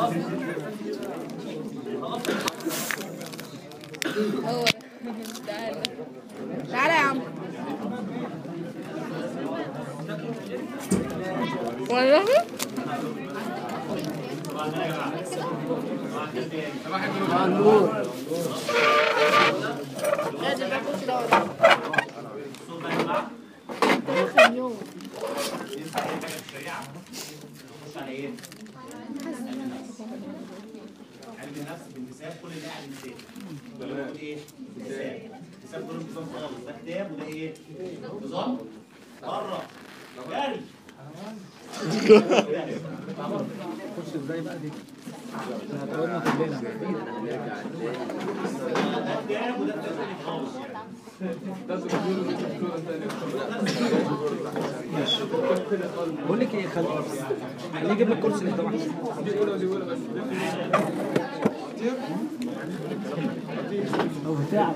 خلاص خلاص هو تعالى تعالى يا عم والله لازم باكل كده ولا الصوت بقى يا جماعه يوم ينفع اي حاجه في الشريعه نخش على ايه؟ علم النفس بانتساب كل اللي قاعد انتساب ولا بيقول ايه؟ انتساب انتساب دول انتظام خالص ده كتاب وده ايه؟ نظام بره جري خش ازاي بقى دي؟ احنا هتقولنا كلنا ده كتاب وده كتاب تاني خالص يعني بقول لك ايه خلي خليه يجيب لك كرسي اللي تبعك هو بتاع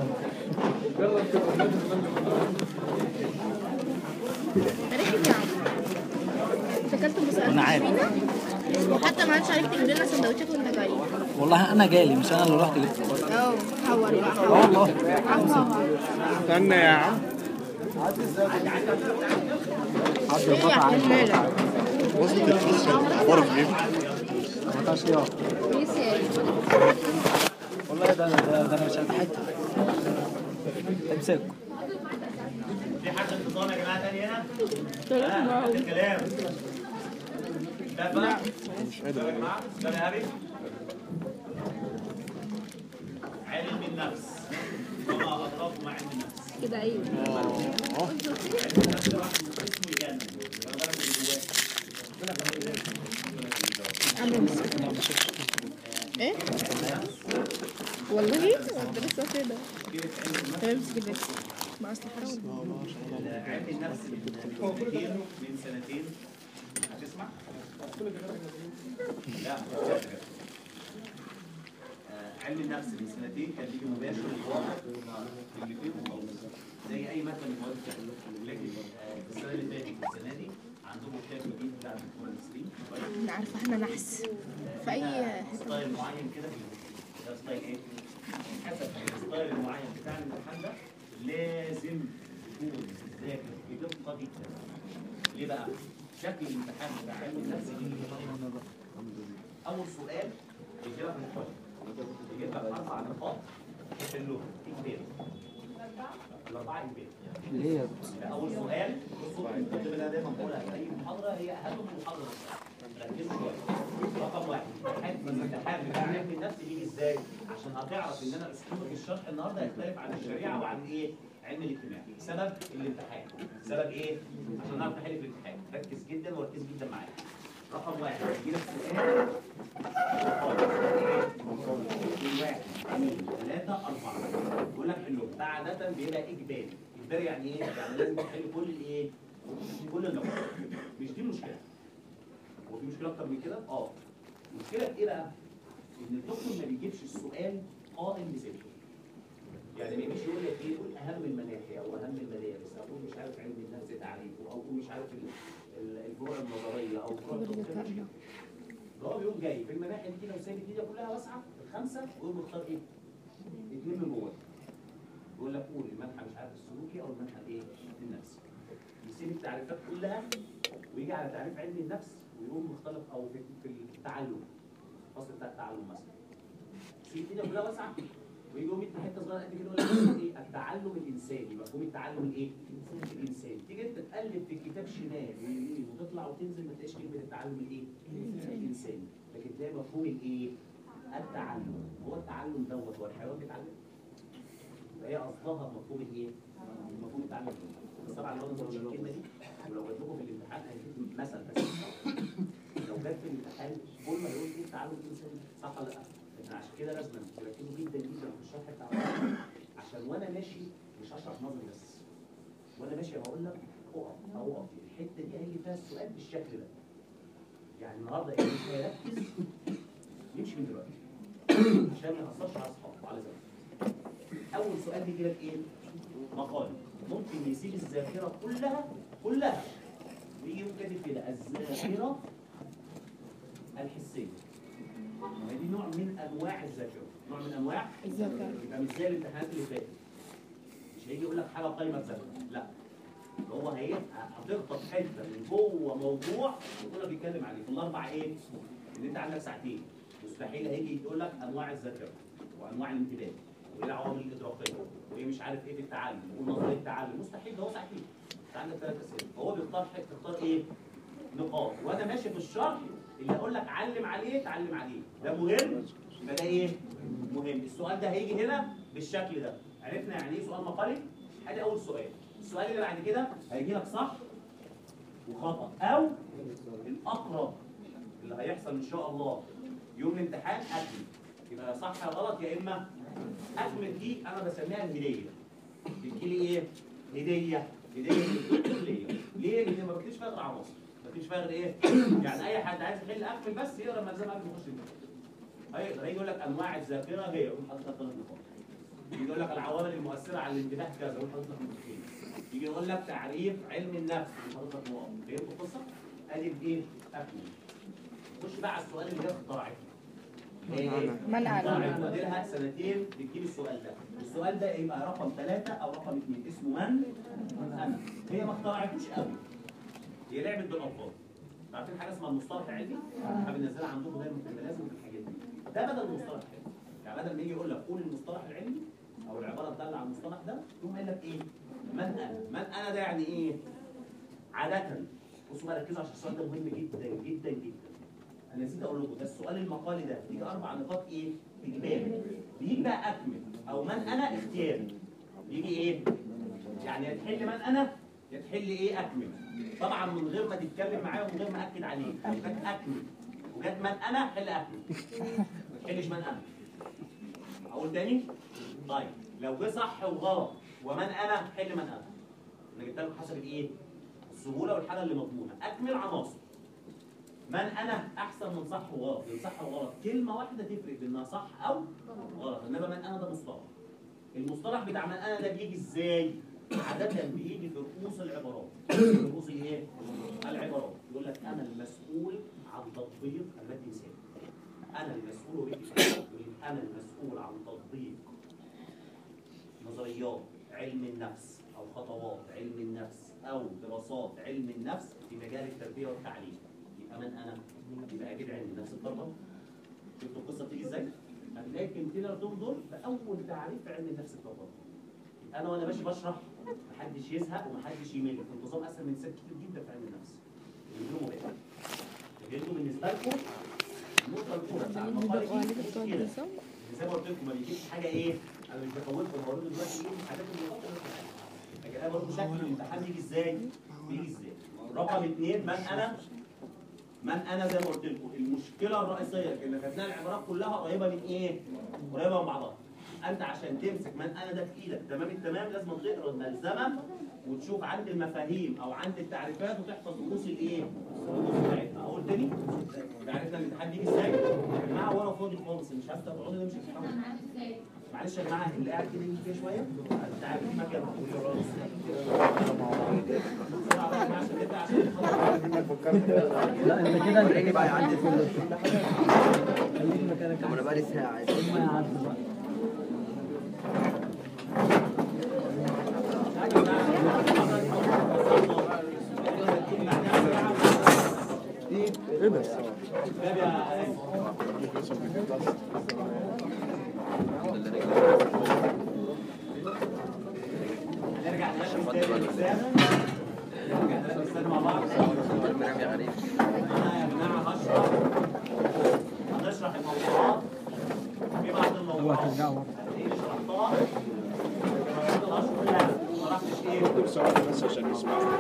عرفت يا عم انت اكلت مسقعة أنا عارف. وحتى ما عادش عليك تجيب لنا سندوتشات وانت جاي والله انا جالي مش انا اللي رحت جبت اه حور بقى اه حور والله حور استنى يا عم ايه يا عم مالك وصلت الفلوس اخبارك ايه؟ ما يا بيس يا والله ده انا ده, ده انا مش هتحكي امسكه في حد انتظام يا جماعه تاني هنا؟ ها آخر الكلام ده بقى مش قادر يا جماعه ده يا هابي علم النفس وما ادراك ما علم النفس كده ايوه علم النفس ده واحد اسمه يجنن انا بقى اللي جواه عامل مسك ايه والله ده لسه كده امسك بس مع اصل حرام علم النفس من سنتين من سنتين هتسمع؟ لا آه، علم النفس من سنتين كان بيجي مباشر الواقع كلمتين وخلاص زي اي ماده من المواد التانية. لكن آه، السنه اللي فاتت والسنه دي عندهم كتاب جديد بتاع الدكتور المصريين انا عارفه احنا نحس في اي حته ستايل معين كده في الامتحان. ده ستايل ايه؟ حسب الستايل المعين بتاع الامتحان ده لازم يكون ذاكر بدقه جدا. ليه بقى؟ شكل الامتحان بتاع علم النفس يجي اول سؤال يجي لك مقال يجيب لك اربع نقاط تحله اجباري الاربعه اجباري ليه يا اول سؤال بصوا الكتب اللي انا دايما بقولها في اي محاضره هي اهم من المحاضره ركزوا شويه رقم واحد حد الامتحان بتاع علم النفس بيجي ازاي عشان هتعرف ان انا اسلوبك الشرح النهارده هيختلف عن الشريعه وعن ايه علم الاجتماع سبب الامتحان سبب ايه عشان نعرف نحل في الامتحان ركز جدا وركز جدا معايا رقم واحد يجي لك سؤال واحد اثنين ثلاثة أربعة يقول لك حلو ده عادة بيبقى إجباري إجباري يعني إيه؟ يعني لازم تحل كل الإيه؟ كل النقط مش دي المشكلة هو في مشكلة أكتر من كده؟ أه المشكلة في إيه بقى؟ إن الدكتور ما بيجيبش السؤال قائم بذاته يعني ما يجيش يقول لك ايه قول اهم المناحي او اهم المدارس او قول مش عارف علم النفس تعريفه او قول مش عارف ال- ال- الفروع النظريه او فروع التوصيل. ده هو بيقوم جاي في المناحي دي كده وسايب الدنيا كلها واسعه الخمسه ويقوم مختار ايه؟ اثنين من جوه يقول لك قول المنحى مش عارف السلوكي او المنحى الايه؟ النفسي يسيب التعريفات كلها ويجي على تعريف علم النفس ويقوم مختلف او في في التعلم الفصل بتاع التعلم مثلا يسيب الدنيا كلها واسعه ويجي يقوم يدي حته صغيره قد كده يقول لك ايه التعلم الانساني مفهوم التعلم الايه؟ الانساني تيجي انت تقلب في الكتاب شمال ويمين وتطلع وتنزل ما تلاقيش كلمه التعلم الايه؟ الانساني لكن تلاقي مفهوم الايه؟ التعلم هو التعلم دوت هو الحيوان بيتعلم فهي اصلها مفهوم الايه؟ مفهوم التعلم بس طبعا لو انتوا الكلمه دي ولو جات لكم في الامتحان هيجيب مثل بس لو جت في الامتحان كل ما يقول ايه التعلم الانساني صح ولا لا؟ لكن عشان كده لازم تركزوا جدا جدا في الشرح بتاع النهارده، عشان وانا ماشي مش هشرح نظري بس وانا ماشي بقول لك اقف او اقف الحته دي هيجي فيها السؤال بالشكل ده يعني النهارده اللي مش هيركز يمشي من دلوقتي عشان ما يأثرش على اصحابه وعلى زمايله اول سؤال بيجي لك ايه؟ مقال ممكن يسيب الذاكره كلها كلها ويجي يقوم كاتب كده الذاكره الحسيه ما هي دي نوع من انواع الذاكره نوع من انواع الذاكرة يبقى مش زي الامتحانات اللي فاتت مش هيجي يقول لك حاجه قايمه بذاكره لا هو هي هتخطف حته من جوه موضوع ويقول لك بيتكلم عليه في الاربع ايه؟ اللي انت عندك ساعتين مستحيل هيجي يقول لك انواع الذاكره وانواع الانتباه وايه العوامل الادراكيه وايه مش عارف ايه في التعلم ونظريه التعلم مستحيل ده هو ساعتين انت عندك ثلاث اسئله هو بيختار حته تختار ايه؟ نقاط وانا ماشي في الشرح اللي اقول لك علم عليه تعلم عليه ده مهم يبقى ده ايه؟ مهم السؤال ده هيجي هنا بالشكل ده عرفنا يعني ايه سؤال مقالي؟ ادي اول سؤال السؤال اللي بعد كده هيجي لك صح وخطا او الاقرب اللي هيحصل ان شاء الله يوم الامتحان اكمل يبقى صح يا غلط يا اما اكمل دي انا بسميها الهديه بتجي لي ايه؟ هديه هديه ليه؟ ليه؟ لان ما بكتبش فيها غير عناصر ما بكتبش فيها غير ايه؟ يعني اي حد عايز يحل اكمل بس يقرا الملزمه قبل ما يخش الامتحان هيقدر هيجي يقول لك انواع الذاكره هي يقول حضرتك ثلاث نقاط يجي يقول لك العوامل المؤثره على الانتباه كذا يقول حضرتك نقطتين يجي يقول لك تعريف علم النفس يقول حضرتك نقط فهمت القصه؟ ادي الايه؟ اكمل خش بقى على السؤال اللي هي اخترعته ايه ايه؟ من أعلم اخترعت مديرها سنتين بتجيب السؤال ده السؤال ده يبقى رقم ثلاثة او رقم اثنين اسمه من؟ انا هي ما اخترعتوش قوي هي لعبه بالالفاظ عارفين حاجه اسمها المصطلح العلمي؟ احنا بننزلها عندكم دايما في الملازم وفي الحاجات دي ده بدل المصطلح العلمي يعني بدل ما يجي يقول لك قول المصطلح العلمي او العباره تدل على المصطلح ده يقوم قايل لك ايه؟ من انا؟ من انا ده يعني ايه؟ عادة بصوا بقى ركزوا عشان السؤال ده مهم جدا جدا جدا انا نسيت اقول لكم ده السؤال المقالي ده بيجي اربع نقاط ايه؟ اجباري بيجي بقى اكمل او من انا اختياري بيجي ايه؟ يعني يا تحل من انا يا تحل ايه اكمل طبعا من غير ما تتكلم معايا ومن غير ما اكد عليك جت اكمل وجت من انا حل اكمل ما تحلش من انا اقول تاني طيب لو جه صح وغلط ومن انا حل من انا انا جبت لكم حسب الايه السهوله والحاله اللي مضمونه اكمل عناصر من انا احسن من صح وغلط من صح وغلط كلمه واحده تفرق بينها صح او غلط انما من انا ده مصطلح المصطلح بتاع من انا ده بيجي ازاي عادة بيجي في رؤوس العبارات في رؤوس الايه؟ العبارات يقول لك انا المسؤول عن تطبيق التي يساوي انا المسؤول بك انا المسؤول عن تطبيق نظريات علم النفس او خطوات علم النفس او دراسات علم النفس في مجال التربيه والتعليم يبقى من انا؟ يبقى اكيد علم النفس اتطبق شفتوا القصه بتيجي ازاي؟ هتلاقي الكلمتين اللي دول في اول تعريف علم النفس اتطبق انا وانا ماشي بشرح محدش يزهق ومحدش يمل الانتظام اسهل من سات كتير جدا في علم النفس اليوم بقى انتوا بالنسبه لكم النقطه الاولى بتاع المقاله دي مش كده زي ما قلت لكم ما بيجيش حاجه ايه انا مش بخوفكم بقول لكم دلوقتي ايه الحاجات اللي بتحط لكن انا برضه شكل الامتحان بيجي ازاي؟ بيجي ازاي؟ رقم اثنين من انا من انا زي ما قلت لكم المشكله الرئيسيه ان هتلاقي العبارات كلها قريبه من ايه؟ قريبه من بعضها انت عشان تمسك من انا ده في ايدك تمام التمام لازم تقرا الملزمه وتشوف عند المفاهيم او عند التعريفات وتحفظ رؤوس الايه؟ الرؤوس بتاعتها اقول تاني يبقى عرفنا الامتحان بيجي ازاي؟ يا جماعه وانا فاضي خالص مش عايز تقعدوا نمشي في الحوار. معلش يا جماعه اللي قاعد كده يجي كده شويه انت عارف في مكان بسرعة بقى يا جماعة عشان نبدأ عشان نخلص. لا انت كده انت كده عدت كله خليك مكانك طب انا بقالي ساعة عايز ما يعدي بقى ايه ده؟ باب يا أيمن. نرجع نركز تاني يا أستاذ. نرجع نركز تاني مع بعض. المنام يا غريب أنا يا جماعة هشرح هنشرح الموضوعات في بعض الموضوعات اللي شرحتها المفروض الأشهر لا ما شرحتش إيه بسرعة بس عشان يسمعوا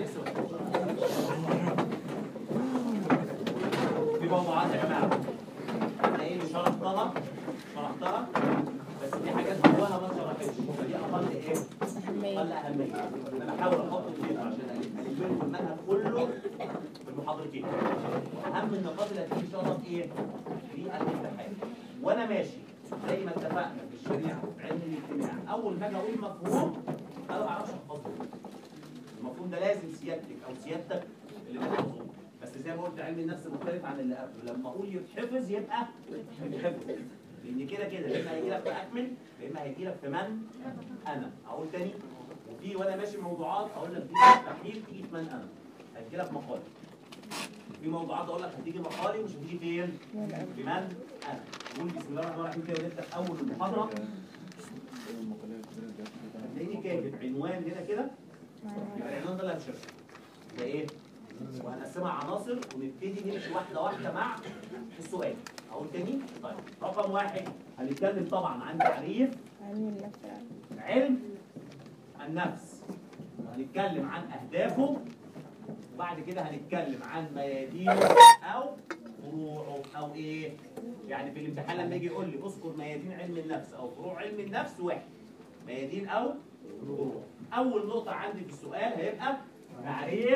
في موضوعات يا جماعه هتلاقي اللي شرحتها شرحتها بس في حاجات جواها ما شرحتش فدي اقل ايه؟ اقل اهميه انا بحاول احط الفكره عشان الم لكم المنهج كله في المحاضرتين اهم النقاط اللي هتيجي ان شاء الله في ايه؟ في الامتحان وانا ماشي زي ما اتفقنا في الشريعه في علم الاجتماع اول ما اجي اقول مفهوم انا ما بعرفش احفظه المفهوم ده لازم سيادتك او سيادتك اللي تحفظه بس زي ما قلت علم النفس مختلف عن اللي قبله لما اقول يتحفظ يبقى يتحفظ لان كده كده يا اما هيجي لك في اكمل يا اما هيجي لك في من انا اقول تاني وفي وانا ماشي موضوعات اقول لك دي مستحيل تيجي في من انا هتجي لك مقالي في موضوعات اقول لك هتيجي مقالي ومش هتيجي فين؟ في من انا قول بسم الله الرحمن الرحيم كده ونبدا اول المحاضره هتلاقيني كاتب عنوان هنا كده يبقى العنوان ده اللي هنشرحه ده ايه؟ وهنقسمها عناصر ونبتدي نمشي واحده واحده مع السؤال اقول تاني طيب رقم واحد هنتكلم طبعا عن تعريف علم النفس علم النفس وهنتكلم عن اهدافه وبعد كده هنتكلم عن ميادينه او فروعه او ايه يعني في الامتحان لما يجي يقول لي اذكر ميادين علم النفس او فروع علم النفس واحد ميادين او فروع اول نقطه عندي في السؤال هيبقى تعريف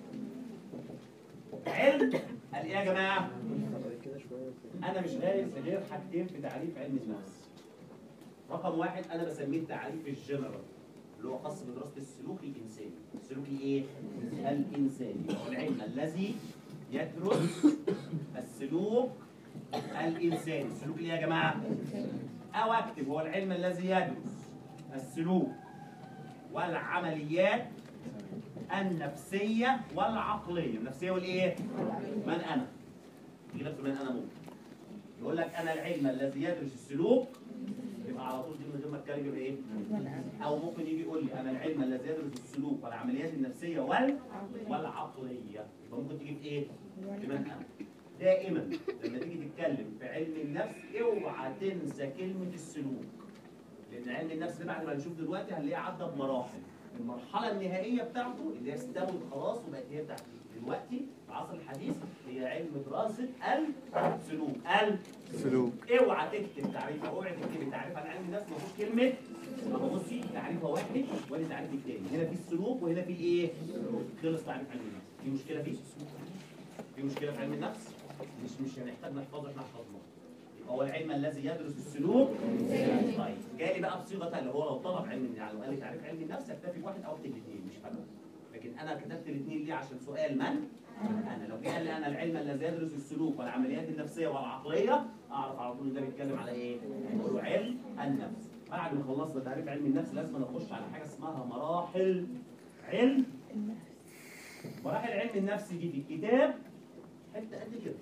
علم الايه يا جماعه انا مش غايب في غير حاجتين في تعريف علم النفس رقم واحد انا بسميه التعريف الجنرال اللي هو خاص بدراسه السلوك الانساني السلوك الايه الانساني العلم الذي يدرس السلوك الانساني السلوك الايه يا جماعه او اكتب هو العلم الذي يدرس السلوك والعمليات النفسيه والعقليه النفسيه والايه من انا يجي لك في من انا ممكن يقول لك انا العلم الذي يدرس السلوك يبقى على طول دي من غير ما اتكلم يبقى ايه؟ او ممكن يجي يقول لي انا العلم الذي يدرس السلوك والعمليات النفسيه وال والعقليه يبقى ممكن تيجي في ايه؟ في من انا دائما لما تيجي تتكلم في علم النفس اوعى تنسى كلمه السلوك لان علم النفس ده بعد ما نشوف دلوقتي هنلاقيه عدى بمراحل المرحله النهائيه بتاعته اللي هي استوت خلاص وبقت هي بتاعت دلوقتي في العصر الحديث هي علم دراسه السلوك سلوك اوعى تكتب تعريفها اوعى تكتب تعريف عن علم النفس ما فيهوش كلمه ما بصي تعريفها واحد ولا تعريف التاني هنا في السلوك وهنا في الايه؟ خلص تعريف علم النفس في مشكله فيه؟ في مشكله في علم النفس؟ مش مش هنحتاج نحفظه احنا حفظناه يبقى هو العلم الذي يدرس السلوك طيب جالي بقى بصيغه اللي هو لو طلب علم يعني لو قال لي تعريف علم النفس اكتفي بواحد او اكتب الاثنين مش فارقه لكن انا كتبت الاثنين ليه عشان سؤال من انا لو جه قال لي انا العلم الذي يدرس السلوك والعمليات النفسيه والعقليه اعرف على طول إن ده بيتكلم على ايه اقول له علم النفس بعد ما خلصنا تعريف علم النفس لازم نخش على حاجه اسمها مراحل علم مراحل علم النفس دي في الكتاب حته قد كده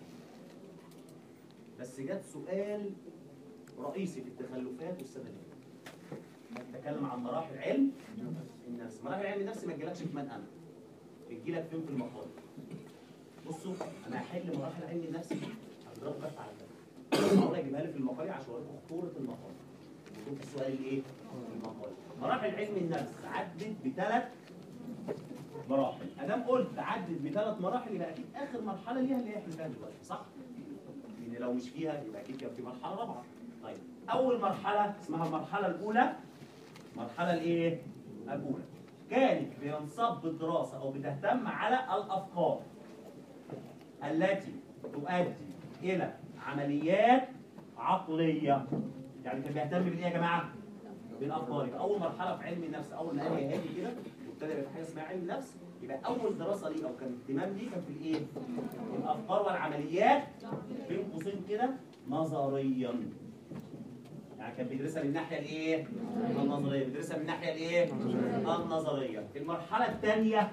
بس جت سؤال رئيسي في التخلفات والسنه اللي فاتت نتكلم عن مراحل علم النفس مراحل علم النفس ما تجيلكش في من انا بتجيلك فين في المقال بصوا انا هحل مراحل علم النفس دي هضرب كف على كف هحاول اجيبها لي في المقال عشان اوريكم خطوره المقال شوف السؤال الايه المقال مراحل علم النفس عدت بثلاث مراحل ادام قلت عدت بثلاث مراحل يبقى اكيد اخر مرحله ليها اللي احنا فيها دلوقتي صح لان لو مش فيها يبقى اكيد كان في مرحله رابعه طيب اول مرحله اسمها المرحله الاولى المرحله الايه الاولى كانت بينصب الدراسه او بتهتم على الافكار التي تؤدي الى عمليات عقليه يعني كان بيهتم بالايه يا جماعه بالافكار يبقى اول مرحله في علم النفس اول ما قال يا هادي كده وابتدى يبقى في حاجه اسمها علم النفس يبقى اول دراسه ليه او كان اهتمام ليه كان في الايه الافكار والعمليات بين قوسين كده نظريا يعني كان بيدرسها من الناحيه الايه النظريه بيدرسها من الناحيه الايه النظريه المرحله الثانيه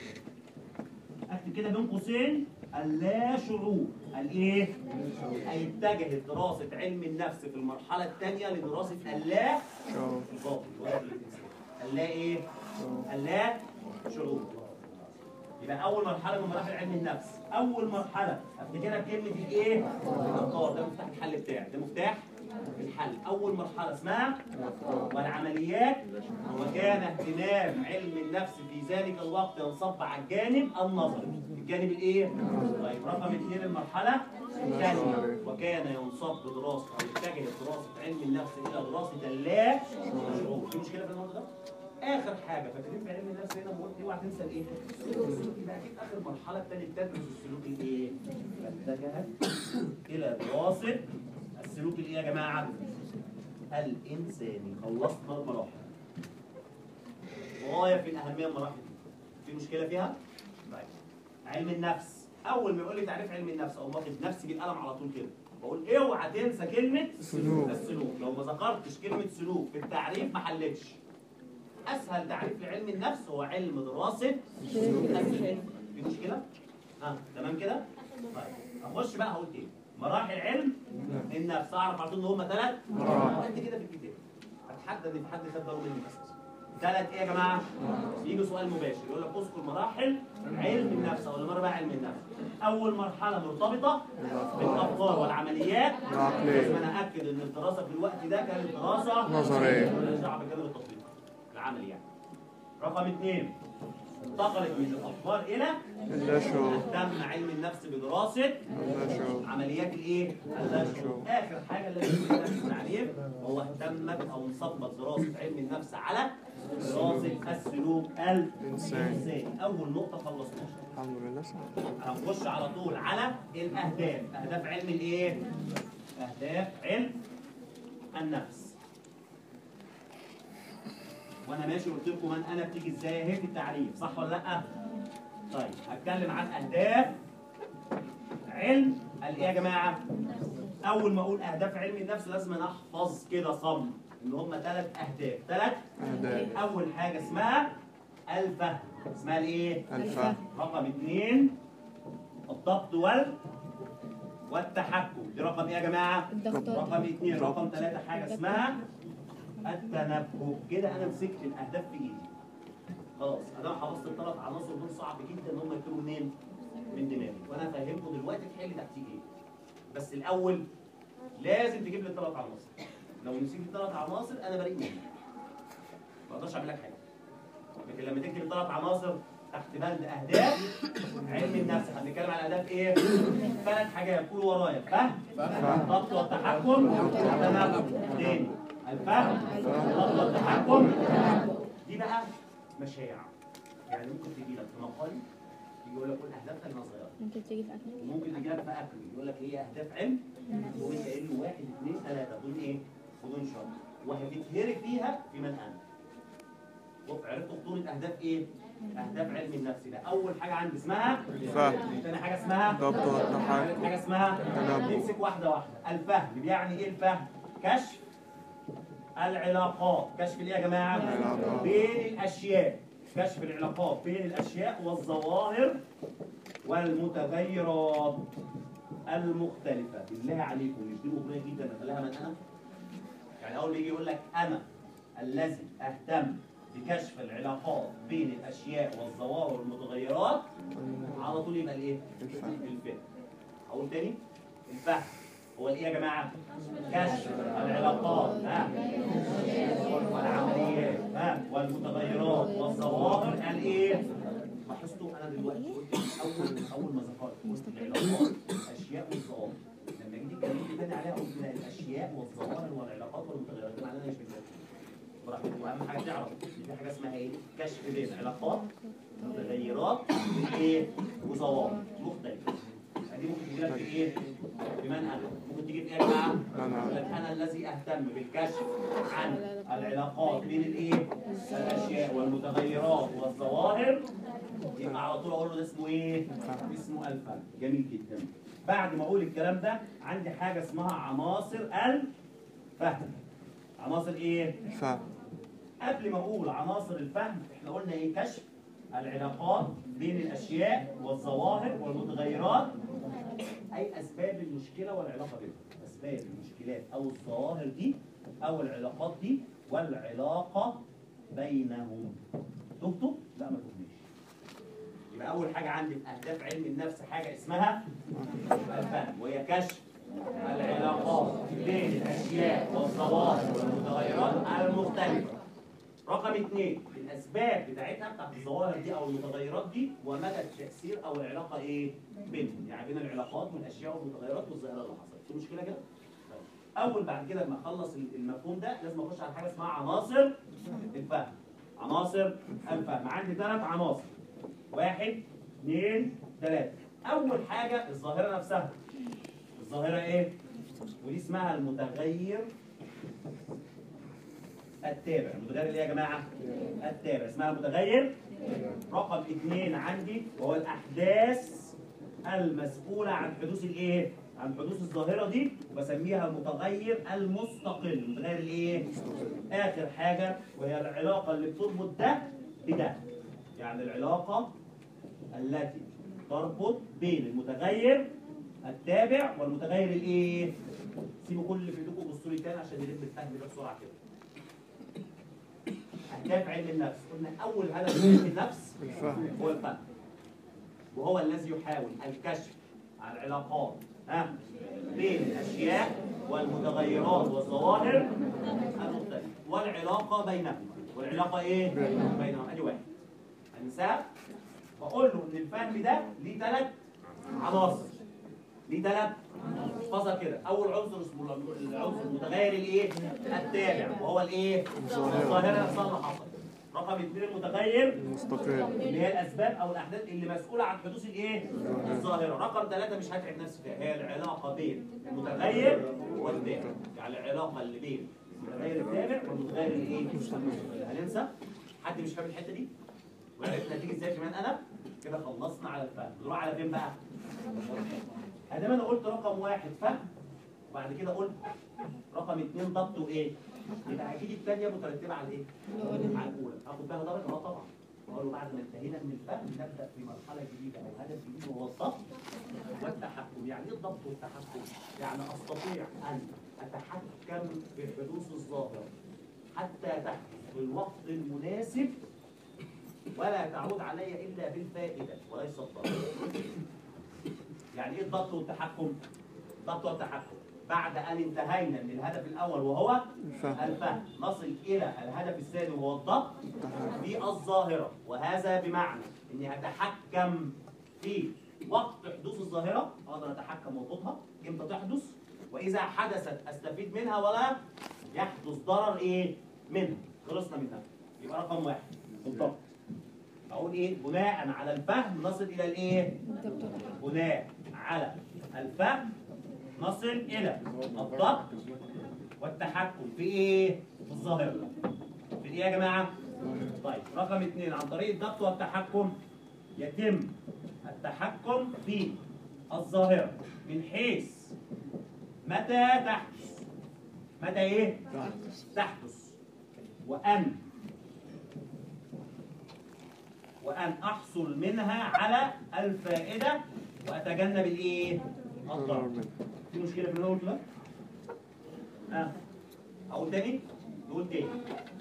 اكتب كده بين قوسين اللا شعور الايه هيتجه دراسه علم النفس في المرحله الثانيه لدراسه اللا الباطن الوضع الانسان اللا ايه اللا شعور يبقى اول مرحله من مراحل علم النفس اول مرحله افتكرها بكلمه الايه الافكار ده مفتاح الحل بتاعي ده مفتاح الحل اول مرحله اسمها والعمليات وكان اهتمام علم النفس في ذلك الوقت ينصب على الجانب النظري الجانب الايه طيب رقم اثنين المرحله الثانيه وكان ينصب دراسه او يتجه دراسه علم النفس الى دراسه اللا شعور في مشكله في الموضوع ده اخر حاجه فاكرين في علم النفس هنا قلت اوعى تنسى الايه يبقى اكيد اخر مرحله الثانيه تدرس السلوك الايه اتجهت الى دراسه السلوك الايه يا جماعه الانساني خلصنا المراحل غايه في الاهميه المراحل دي في مشكله فيها طيب علم النفس اول ما يقول لي تعريف علم النفس او واخد نفسي بالقلم على طول كده بقول اوعى تنسى كلمه سلوك. السلوك لو ما ذكرتش كلمه سلوك في التعريف ما حلتش اسهل تعريف لعلم النفس هو علم دراسه السلوك في مشكله ها تمام كده طيب اخش بقى هقول تاني مراحل علم النفس اعرف على طول ان هم ثلاث مراحل قد كده في الكتاب اتحدى ان في حد خد باله مني بس ثلاث ايه يا جماعه يجي سؤال مباشر يقول لك اذكر مراحل علم النفس او المره بقى علم النفس اول مرحله مرتبطه بالافكار والعمليات العقلية. لازم انا اكد ان الدراسه في الوقت ده كانت دراسه نظرية. مالهاش دعوه بالجانب التطبيقي العملي يعني رقم اثنين انتقلت من الافكار الى اللاشعور اهتم علم النفس بدراسه اللاشعور عمليات الايه؟ اللاشعور. اخر حاجه اللي لازم في التعريف هو اهتمت او انصبت دراسه علم النفس على دراسه السلوك الانساني. اول نقطه خلصناها. الحمد لله صح هنخش على طول على الاهداف، اهداف علم الايه؟ اهداف علم النفس. وانا ماشي قلت لكم من انا بتيجي ازاي اهي في التعريف، صح ولا لا؟ طيب هتكلم عن اهداف علم الايه يا جماعه؟ اول ما اقول اهداف علم النفس لازم أنا احفظ كده صم ان هم ثلاث اهداف، ثلاث أهداف اول حاجه اسمها الفهم، اسمها الايه؟ الفهم رقم اثنين الضبط وال والتحكم دي رقم ايه يا جماعه؟ الضغط رقم اثنين رقم ثلاثة حاجة اسمها التنبه كده انا مسكت الاهداف في ايدي خلاص انا حفظت الثلاث عناصر دول صعب جدا ان هم يكونوا منين؟ من دماغي وانا فاهمكم دلوقتي تحل تحتيه ايه بس الاول لازم تجيب لي الثلاث عناصر لو نسيت الثلاث عناصر انا بريء منك ما اقدرش اعمل لك حاجه لكن لما تكتب الثلاث عناصر تحت بند اهداف علم النفس احنا بنتكلم على اهداف ايه؟ ثلاث حاجات قولوا ورايا فهم الضبط والتحكم والتنبه تاني الفهم الضبط والتحكم دي بقى مشاعر يعني ممكن تجي لك في مقال يجي يقول لك قول اهدافك انها صغيره ممكن تيجي في أكل وممكن تجي لك في اكل يقول لك هي اهداف علم وانت قايل له واحد اثنين ثلاثه بدون ايه؟ بدون شرط وهتتهري فيها في من انت شوف عرفت خطوره اهداف ايه؟ اهداف علم النفس ده اول حاجه عندي اسمها فهم. ثاني حاجه اسمها ضبط ثالث والتحكم حاجه اسمها تنبؤ. نمسك واحده واحده الفهم يعني ايه الفهم؟ كشف العلاقات كشف الايه يا جماعه؟ العلاقات. بين الاشياء كشف العلاقات بين الاشياء والظواهر والمتغيرات المختلفه بالله عليكم مش دي مغريه جدا نخليها من انا؟ يعني اول ما يجي يقول لك انا الذي اهتم بكشف العلاقات بين الاشياء والظواهر والمتغيرات على طول يبقى الايه؟ الفهم. الفهم. اقول تاني الفهم هو الايه يا جماعه؟ كشف العلاقات ها والعمليات ها والمتغيرات والظواهر الايه؟ لاحظتوا انا دلوقتي قلت اول اول ما ذكرت قلت العلاقات الاشياء والظواهر لما جيت اتكلمت تاني عليها قلت لا الاشياء والظواهر والعلاقات والمتغيرات ده معناه انا مش متفق براحتك واهم حاجه تعرف ان في حاجه اسمها ايه؟ كشف بين علاقات متغيرات وايه؟ وظواهر مختلفه دي ممكن تجي لك في ايه؟ بمن انا ممكن تيجي في ايه يا جماعه؟ أنا. يقول لك انا الذي اهتم بالكشف عن العلاقات بين الايه؟ الاشياء والمتغيرات والظواهر يبقى على طول اقول له ده اسمه ايه؟ اسمه الفهم جميل جدا بعد ما اقول الكلام ده عندي حاجه اسمها عناصر الفهم عناصر ايه؟ الفهم قبل ما اقول عناصر الفهم احنا قلنا ايه كشف العلاقات بين الاشياء والظواهر والمتغيرات اي اسباب المشكله والعلاقه بينهم اسباب المشكلات او الظواهر دي او العلاقات دي والعلاقه بينهم تهتم لا ما تهمش يبقى اول حاجه عندي في اهداف علم النفس حاجه اسمها الفهم وهي كشف العلاقات بين الاشياء والظواهر والمتغيرات المختلفه رقم اثنين الاسباب بتاعتها بتاعت الظواهر دي او المتغيرات دي ومدى التاثير او العلاقه ايه بينهم يعني بين العلاقات والاشياء والمتغيرات والظاهره اللي حصلت في مشكله كده طيب. اول بعد كده لما اخلص المفهوم ده لازم اخش على حاجه اسمها عناصر الفهم عناصر الفهم عندي ثلاث عناصر واحد اثنين ثلاثه اول حاجه الظاهره نفسها الظاهره ايه ودي اسمها المتغير التابع المتغير اللي إيه يا جماعه التابع اسمها متغير رقم اثنين عندي وهو الاحداث المسؤولة عن حدوث الايه؟ عن حدوث الظاهرة دي وبسميها المتغير المستقل، المتغير الايه؟ آخر حاجة وهي العلاقة اللي بتربط ده بده. يعني العلاقة التي تربط بين المتغير التابع والمتغير الايه؟ سيبوا كل اللي في ايديكم بصوا لي تاني عشان نلم الفهم ده بسرعة كده. أهداف علم النفس، قلنا أول هدف في علم النفس الفهم هو الفهم وهو الذي يحاول الكشف عن العلاقات ها بين الاشياء والمتغيرات والظواهر المختلفه والعلاقه بينهما والعلاقه ايه بينهما ادي واحد انساه واقول له ان الفهم ده ليه ثلاث عناصر ليه ثلاث احفظها كده اول عنصر اسمه العنصر المتغير الايه التابع وهو الايه الظاهره نفسها اللي حصلت رقم اثنين المتغير مستقل اللي هي الاسباب او الاحداث اللي مسؤوله عن حدوث الايه؟ الظاهره، رقم ثلاثه مش هتعب نفسي فيها هي العلاقه بين المتغير والتابع، يعني العلاقه اللي بين المتغير التابع والمتغير الايه؟ هننسى؟ حد مش فاهم الحته دي؟ وعرفنا هتيجي ازاي كمان انا؟ كده خلصنا على الفهم، نروح على فين بقى؟ ادام انا قلت رقم واحد فهم وبعد كده قلت رقم اثنين ضبط وايه؟ يبقى اكيد الثانيه مترتبه على ايه؟ على الاولى، اخد بها درجه اه طبعا. اقول له بعد ما انتهينا من الفهم نبدا في مرحله جديده او هدف جديد وهو الضبط والتحكم، يعني ايه الضبط والتحكم؟ يعني استطيع ان اتحكم في حدوث الظاهره حتى تحدث في الوقت المناسب ولا تعود علي الا بالفائده وليس الضرر. يعني ايه الضبط والتحكم؟ الضبط والتحكم بعد ان انتهينا من الهدف الاول وهو الفهم الفهم نصل الى الهدف الثاني وهو الضبط في الظاهره وهذا بمعنى اني اتحكم في وقت حدوث الظاهره اقدر اتحكم واضبطها امتى تحدث واذا حدثت استفيد منها ولا يحدث ضرر ايه منها خلصنا منها يبقى رقم واحد الضبط اقول ايه بناء على الفهم نصل الى الايه بناء على الفهم نصل الى الضبط والتحكم في ايه؟ في الظاهرة. في ايه يا جماعة؟ طيب رقم اثنين عن طريق الضبط والتحكم يتم التحكم في الظاهرة من حيث متى تحدث متى ايه؟ تحدث وأن وأن أحصل منها على الفائدة وأتجنب الايه؟ ضرر الضرر. منه في مشكلة في النور ده؟ اه اقول تاني نقول تاني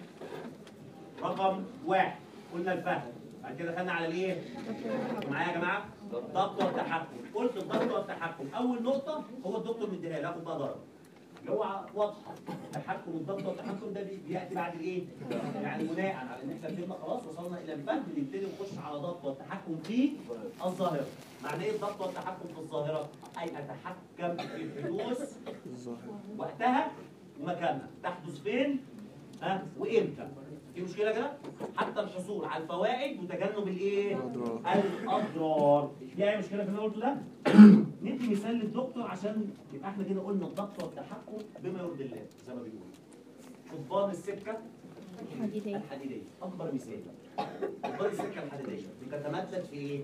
رقم واحد قلنا الفهم بعد كده دخلنا على الايه؟ معايا يا جماعه؟ الضبط والتحكم قلت الضبط والتحكم اول نقطه هو الدكتور مديها لي هاخد بقى درجه اللي هو واضحه التحكم والضبط والتحكم ده بي- بياتي بعد الايه؟ يعني بناء على ان احنا فهمنا خلاص وصلنا الى الفهم نبتدي نخش على ضبط والتحكم في الظاهره معنى ايه الضبط والتحكم في الظاهره؟ اي اتحكم في حدوث الظاهر وقتها ومكانها تحدث فين ها وامتى في مشكله كده حتى الحصول على الفوائد وتجنب الايه الأضرار. الاضرار في اي مشكله في اللي أنا قلته ده ندي مثال للدكتور عشان يبقى احنا كده قلنا الضبط والتحكم بما يرضي الله زي ما بيقولوا قضبان السكه حديدية الحديديه اكبر مثال قضبان السكه الحديديه بتتمدد في ايه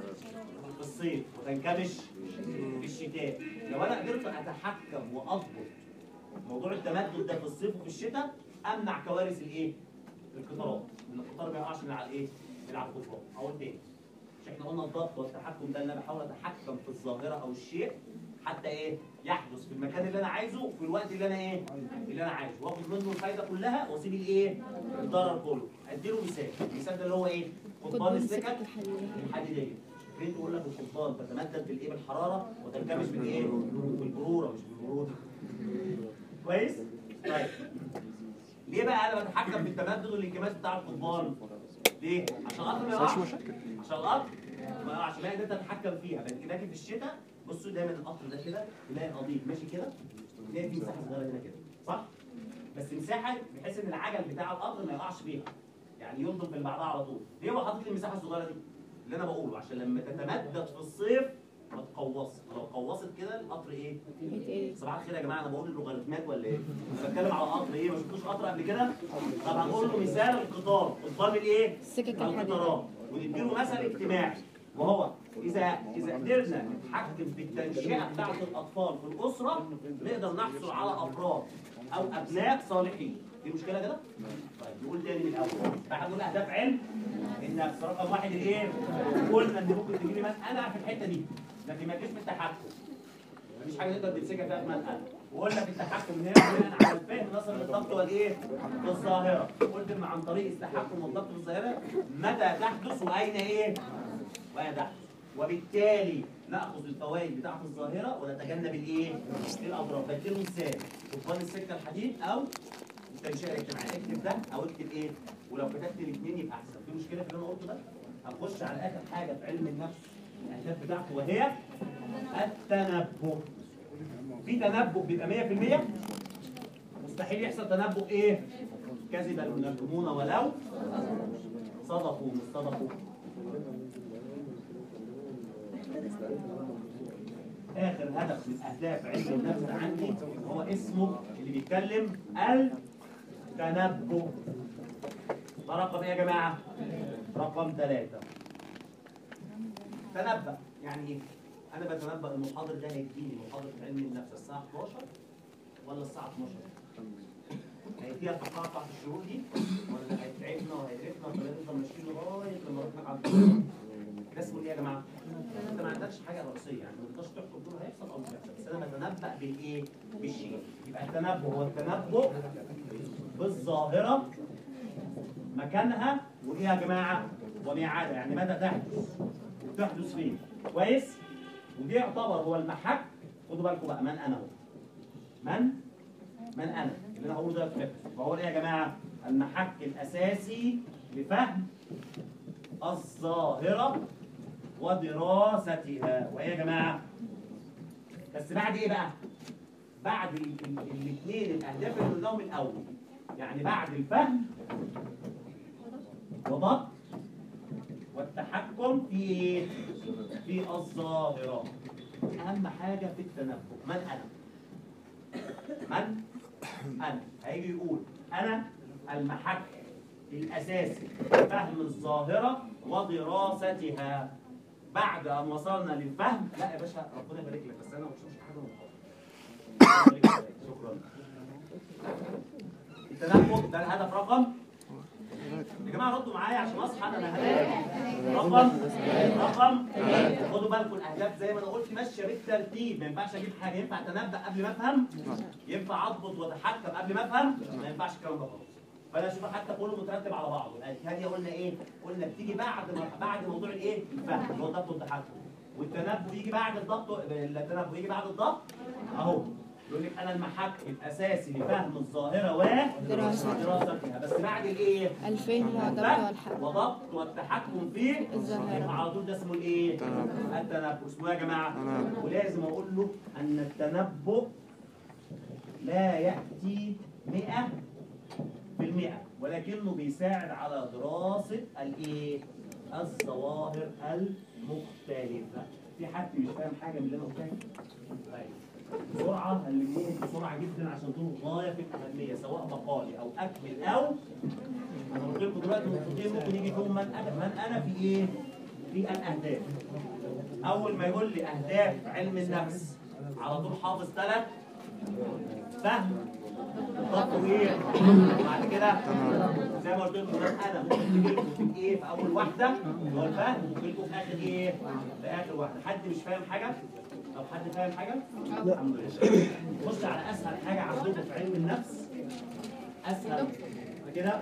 في الصيف وتنكمش في الشتاء لو انا قدرت اتحكم واضبط موضوع التمدد ده في الصيف وفي الشتاء امنع كوارث الايه القطارات ان القطار ما يقعش من على الايه من على القطار اقول تاني مش احنا قلنا الضبط والتحكم ده ان انا بحاول اتحكم في الظاهره او الشيء حتى ايه يحدث في المكان اللي انا عايزه في الوقت اللي انا ايه اللي انا عايزه واخد منه الفايده كلها واسيب الايه الضرر كله اديله مثال المثال ده اللي هو ايه قضبان السكك الحديديه فين تقول لك القضبان تتمدد بالايه بالحراره وتنكمش بالايه بالبروره مش بالبروده كويس طيب ليه بقى انا بتحكم في التمدد والانكماش بتاع القضبان ليه عشان القطر ما مفيهاش يقعش مشاكل عشان القطر ما يقعش ما انت تتحكم فيها لكن لكن في الشتاء بصوا دايما القطر ده كده تلاقي قضيب ماشي كده تلاقي في مساحه صغيره هنا كده صح بس مساحه بحيث ان العجل بتاع القطر ما يقعش فيها يعني ينضم في اللي بعدها على طول ليه هو حاطط لي المساحه الصغيره دي اللي انا بقوله عشان لما تتمدد في الصيف ما تقوصش لو قوصت كده القطر ايه صباح الخير يا جماعه انا بقول اللوغاريتمات ولا ايه؟ انا بتكلم على قطر ايه؟ ما شفتوش قطر قبل كده؟ طب هنقول له مثال القطار قضبان الايه؟ السكك الحديدية القطارات ونديله مثل اجتماعي وهو اذا اذا قدرنا نتحكم في التنشئه بتاعه الاطفال في الاسره نقدر نحصل على افراد او ابناء صالحين دي مشكله كده؟ طيب نقول تاني من الاول بعد نقول اهداف علم النفس رقم واحد الايه؟ قلنا ان ممكن تجيب لي مساله في الحته دي لكن ما تجيش في التحكم مفيش حاجه نقدر نمسكها فيها في مساله وقلنا في التحكم ان هي بناء على الفهم نصل للضبط والايه؟ والظاهره قلت ان عن طريق التحكم والضبط والظاهره متى تحدث واين ايه؟ واين تحدث وبالتالي ناخذ الفوائد بتاعه الظاهره ونتجنب الايه؟ الاضرار بديله مثال طوفان السكه الحديد او التنشئه الاجتماعيه اكتب ده او اكتب ايه؟ ولو كتبت الاثنين يبقى احسن في مشكله في اللي انا قلته ده؟ هنخش على اخر حاجه في علم النفس الاهداف بتاعته وهي التنبؤ في تنبؤ بيبقى 100% مستحيل يحصل تنبؤ ايه؟ كذب المنجمون ولو صدقوا مش صدقوا اخر هدف من اهداف علم النفس عندي هو اسمه اللي بيتكلم التنبؤ ده رقم ايه يا جماعه؟ رقم ثلاثة تنبأ يعني ايه؟ انا بتنبأ المحاضر ده هيديني محاضرة علم النفس الساعة 11 ولا الساعة 12 هيديها الفقاعة بتاعت الشروق دي ولا هيتعبنا وهيقرفنا ولا نفضل ماشيين لغاية لما نروح نقعد ده اسمه ايه يا جماعة؟ انت ما عندكش حاجة رئيسية يعني ما تقدرش تحكم دول هيحصل او مش هيحصل بس انا بتنبأ بالايه؟ بالشيء يبقى التنبؤ هو التنبؤ بالظاهرة مكانها وايه يا جماعة؟ وميعادها يعني متى تحدث وتحدث فين كويس؟ ودي يعتبر هو المحك خدوا بالكم بقى من انا هو من من انا اللي انا هقوله ده في فهو ايه يا جماعه المحك الاساسي لفهم الظاهره ودراستها وهي يا جماعه بس بعد ايه بقى بعد الاثنين الاهداف اللي قلناهم الاول يعني بعد الفهم وضبط والتحكم في ايه في الظاهرة أهم حاجة في التنبؤ من أنا؟ من؟ أنا هيجي يقول أنا المحك الأساسي فهم الظاهرة ودراستها بعد أن وصلنا للفهم لا يا باشا ربنا يبارك لك بس أنا ما بشوفش حاجة من خالص شكرا التنبؤ ده الهدف رقم يا جماعه ردوا معايا عشان اصحى انا هدف رقم رقم خدوا بالكم الاهداف زي ما انا قلت ماشيه بالترتيب ما ينفعش اجيب حاجه ينفع اتنبأ قبل ما افهم ينفع اضبط واتحكم قبل ما افهم ما ينفعش الكلام ده خالص فانا اشوف حتى كله مترتب على بعضه الثانيه قلنا ايه قلنا بتيجي بعد ما بعد موضوع الايه الفهم اللي هو الضبط والتحكم والتنبؤ يجي بعد الضبط التنبؤ يجي بعد الضبط اهو يقول لك انا المحك الاساسي لفهم الظاهره ودراستها بس بعد الايه الفهم وضبط الفهم والحق وضبط والتحكم في الظاهرة. يبقى على طول ده اسمه الايه التنبؤ اسمه إيه يا جماعه تنبؤ. ولازم اقول له ان التنبؤ لا ياتي 100% ولكنه بيساعد على دراسه الايه الظواهر المختلفه في حد مش فاهم حاجه من اللي انا قلتها طيب بسرعه هنلمهم بسرعه جدا عشان دول غايه في الاهميه سواء مقالي او اكمل او انا قلت لكم دلوقتي نقطتين ممكن يجي فيهم من انا من انا في ايه؟ في الاهداف. اول ما يقول لي اهداف علم النفس على طول حافظ ثلاث فهم ضبط ايه؟ بعد كده زي ما قلت لكم من انا ممكن تجي لكم في ايه في اول واحده اللي هو الفهم وتجي لكم في اخر ايه؟ في اخر واحده حد مش فاهم حاجه؟ طب حد فاهم حاجه؟ الحمد لله. نخش على اسهل حاجه عندكم في علم النفس اسهل كده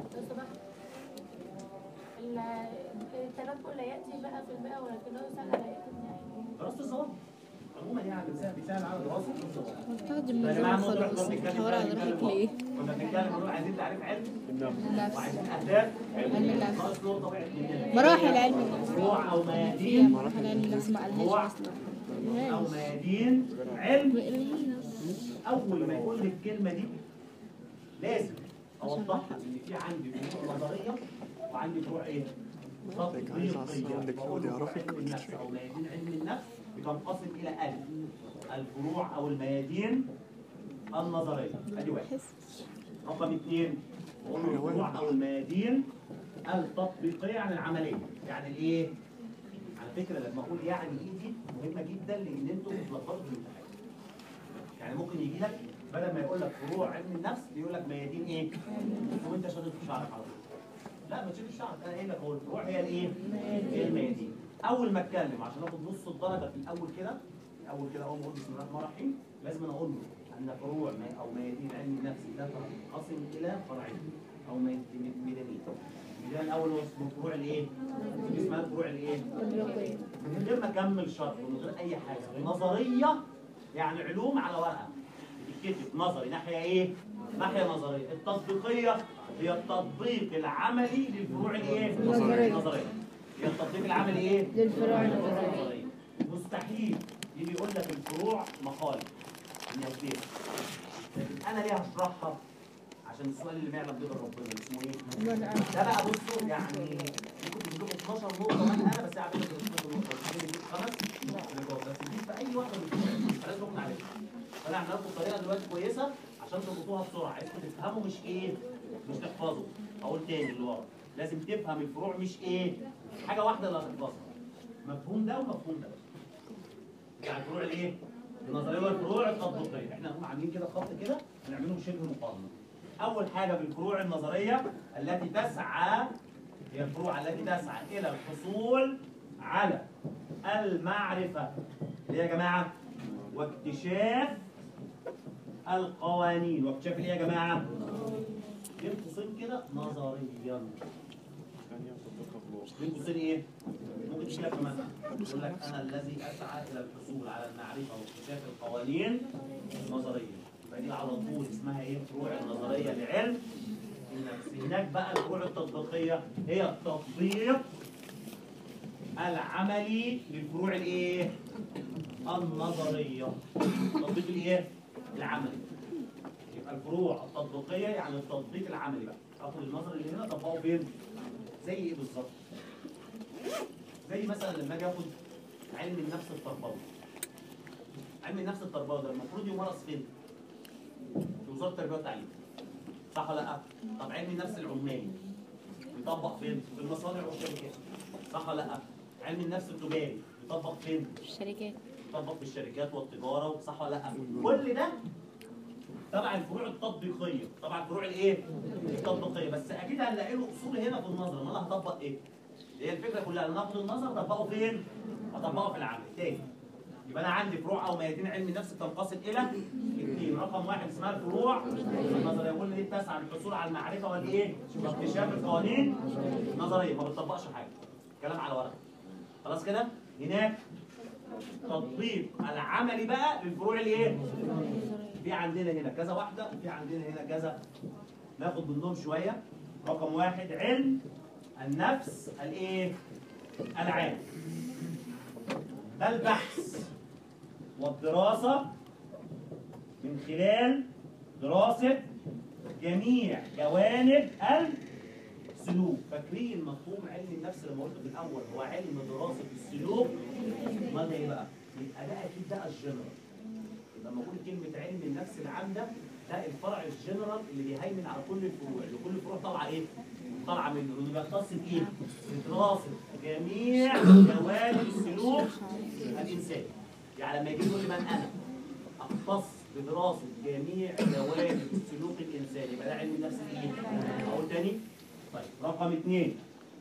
التنبؤ لا يأتي بقى في المئة ولكنه يسأل على إيه؟ دراسه الظواهر عموما يعني بيساعد بيساعد على دراسه الظواهر تاخد يا جماعه الموضوع الموضوع خلاص ده بنتكلم حوار على فيه، روحك بنتكلم ليه؟ كنا بنتكلم بنقول عايزين تعريف علم النفس وعايزين اهداف علم النفس. ناقص نقطه وقعت مننا مراحل علم النفس فروع او فيها ميادين مراحل علم النفس ما قالهاش اصلا او ميادين علم اول ما يقول لي الكلمه دي لازم اوضحها ان في عندي فروع نظريه وعندي فروع ايه؟ عايز أصلاً عندك بقول فروع له يعرفك علم النفس او ميادين علم النفس بتنقسم الى الف الفروع او الميادين النظريه ادي واحد رقم اثنين بقول له الفروع او الميادين التطبيقيه عن العمليه يعني الايه؟ عن فكره لما اقول يعني ايه دي مهمه جدا لان انتوا بتلخبطوا في الامتحان يعني ممكن يجي لك بدل ما يقول لك فروع علم النفس بيقول لك ميادين ايه؟ وانت شادد في شعرك على طول لا ما تشيلش شعرك انا قايل لك هو الفروع هي الايه؟ هي الميادين اول ما اتكلم عشان اخد نص الدرجه في الاول كده الاول كده اول ما اقول بسم الله الرحمن الرحيم لازم أنا اقول له ان فروع ما- او ميادين علم النفس لا تنقسم الى فرعين او ميدانين الميدان الاول هو اسمه فروع الايه؟ دي اسمها فروع الايه؟ من غير ما اكمل شرح ومن غير اي حاجه نظريه يعني علوم على ورقه بتتكتب نظري ناحيه ايه؟ ناحيه نظريه التطبيقيه هي التطبيق العملي للفروع الايه؟ نظرية. النظريه هي التطبيق العملي ايه؟ للفروع النظرية النظريه مستحيل يجي يقول لك الفروع مقال انها كتير لكن انا ليه هشرحها؟ عشان السؤال اللي ما يعلم به غير ربنا اسمه ايه؟ ده بقى بصوا يعني ممكن تجيب لكم 12 نقطة مثلا أنا بس أعمل لكم 12 نقطة تجيب لي خمس نقاط بس تجيب في أي واحدة من الكتاب فلازم أكون عليها فأنا عامل لكم طريقة دلوقتي كويسة عشان تربطوها بسرعة عايزكم تفهموا مش إيه مش تحفظوا أقول تاني اللي ورا لازم تفهم الفروع مش إيه حاجة واحدة اللي هتحفظها مفهوم ده ومفهوم ده بتاع الفروع الإيه؟ النظرية والفروع التطبيقية احنا هم عاملين كده خط كده بنعملهم شبه مقارنة أول حاجة بالفروع النظرية التي تسعى هي الفروع التي تسعى إلى الحصول على المعرفة اللي هي يا جماعة واكتشاف القوانين واكتشاف ايه يا جماعة؟ بين قوسين كده نظريا بين قوسين ايه؟ ممكن تجي لك مثلا يقول لك انا الذي اسعى الى الحصول على المعرفه واكتشاف القوانين نظريا فدي على طول اسمها ايه؟ فروع النظريه لعلم النفس هناك بقى الفروع التطبيقيه هي التطبيق العملي للفروع الايه؟ النظريه التطبيق الايه؟ العملي يبقى الفروع التطبيقيه يعني التطبيق العملي بقى اخد النظر اللي هنا طبقه فين؟ زي ايه بالظبط؟ زي مثلا لما اجي اخد علم النفس التربوي علم النفس التربوي ده المفروض يمارس فين؟ في وزاره التربيه والتعليم صح ولا لا؟ طب علم النفس العمالي يطبق فين؟ في المصانع والشركات صح ولا لا؟ علم النفس التجاري يطبق فين؟ الشركات يطبق في الشركات والتجاره صح ولا لا؟ كل ده تبع الفروع التطبيقيه طبعا الفروع الايه؟ التطبيقيه بس اكيد هنلاقي له اصول هنا في النظر ما انا هطبق ايه؟ هي الفكره كلها ان اخد النظر اطبقه فين؟ اطبقه في العمل تاني يبقى انا عندي فروع او ميادين علم النفس بتنقسم الى اثنين رقم واحد اسمها الفروع النظريه قلنا دي تسعى للحصول على المعرفه والايه؟ واكتشاف القوانين نظريه ما بتطبقش حاجه كلام على ورق خلاص كده؟ هناك تطبيق العملي بقى للفروع الايه؟ في عندنا هنا كذا واحده وفي عندنا هنا كذا ناخد منهم شويه رقم واحد علم النفس الايه؟ العام ده البحث والدراسه من خلال دراسه جميع جوانب السلوك فاكرين مفهوم علم النفس لما قلت في الاول هو علم دراسه السلوك امال ايه بقى؟ يبقى ده اكيد ده الجنرال يبقى لما اقول كلمه علم النفس العام ده ده الفرع الجنرال اللي بيهيمن على كل الفروع اللي كل الفروع طالعه ايه؟ طالعه منه اللي بيختص بايه؟ بدراسه جميع جوانب السلوك الانساني يعني لما يجي يقول لي من انا اختص بدراسه جميع جوانب السلوك الانساني يبقى ده علم النفس الايه؟ اقول تاني؟ طيب رقم اثنين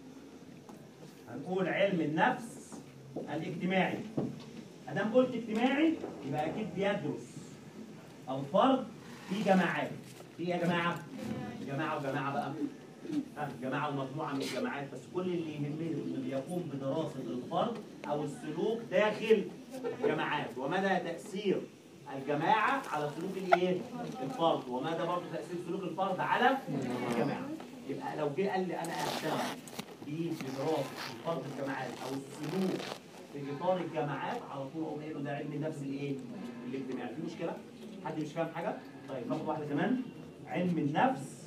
هنقول علم النفس الاجتماعي ادام قلت اجتماعي يبقى اكيد بيدرس الفرد في جماعات في إيه يا جماعه جماعه وجماعه بقى ها، جماعه ومجموعه من الجماعات بس كل اللي يهمني انه بيقوم بدراسه الفرد او السلوك داخل جماعات ومدى تاثير الجماعه على سلوك الايه الفرد ومدى برضه تاثير سلوك الفرد على الجماعه يبقى لو جه قال لي انا اشتغل في دراسه الفرد الجماعات او السلوك في اطار الجماعات على طول اقوم قايل له ده علم النفس الايه؟ الاجتماعي في مشكله؟ حد مش فاهم حاجه؟ طيب ناخد واحده كمان علم النفس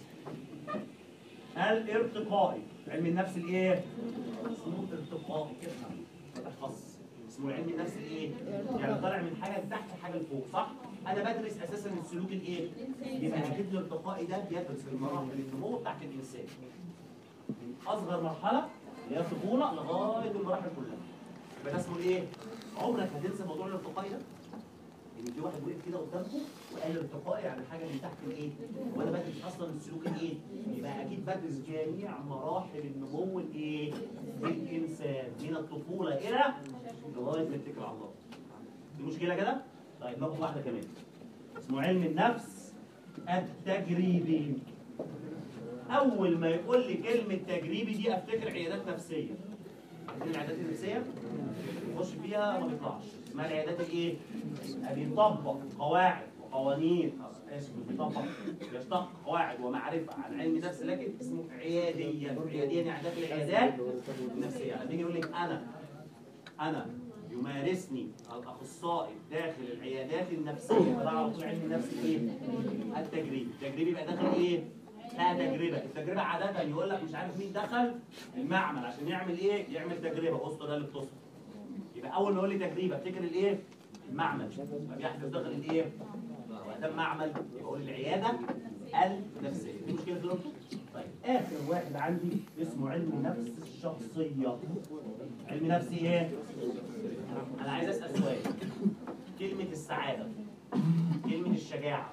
الارتقائي علم النفس الايه؟ اسمه ارتقائي كده ده خاص اسمه علم النفس الايه؟ يعني طالع من حاجه لتحت حاجه لفوق صح؟ انا بدرس اساسا السلوك الايه؟ يبقى اكيد الارتقائي ده بيدرس المراحل النمو بتاعت الانسان من اصغر مرحله اللي هي الطفوله لغايه المراحل كلها يبقى ده اسمه ايه؟ عمرك هتنسى موضوع الارتقائي ده؟ ان في واحد وقف كده قدامكم وقال الارتقائي يعني حاجه من تحت الايه؟ وانا بدرس اصلا السلوك الايه؟ يبقى اكيد بدرس جميع مراحل النمو الايه؟ للانسان من الطفوله الى لغايه ما يتكل على الله. دي مشكله كده؟ طيب ناخد واحده كمان. اسمه علم النفس التجريبي. اول ما يقول لي كلمه تجريبي دي افتكر عيادات نفسيه. عارفين العيادات النفسيه؟ يخش فيها ما بيطلعش اسمها العيادات الايه؟ بيطبق قواعد وقوانين اسف مش بيطبق بيشتق قواعد ومعرفه عن علم النفس لكن اسمه عياديا عياديا يعني داخل العيادات النفسيه لما يجي يقول لك انا انا يمارسني الاخصائي داخل العيادات النفسيه فده على طول علم النفس الايه؟ التجريبي، التجريبي يبقى داخل ايه؟ لا تجربه، التجربه عاده يقول لك مش عارف مين دخل المعمل عشان يعمل ايه؟ يعمل تجربه، اسطى ده اللي بتصل. يبقى اول ما يقول لي تجربه افتكر الايه؟ المعمل، فبيحدث داخل الايه؟ ده معمل يبقى اقول العياده النفسيه، دي مشكله في الأردن؟ طيب اخر واحد عندي اسمه علم نفس الشخصيه. علم نفس ايه؟ انا عايز اسال سؤال كلمه السعاده كلمه الشجاعه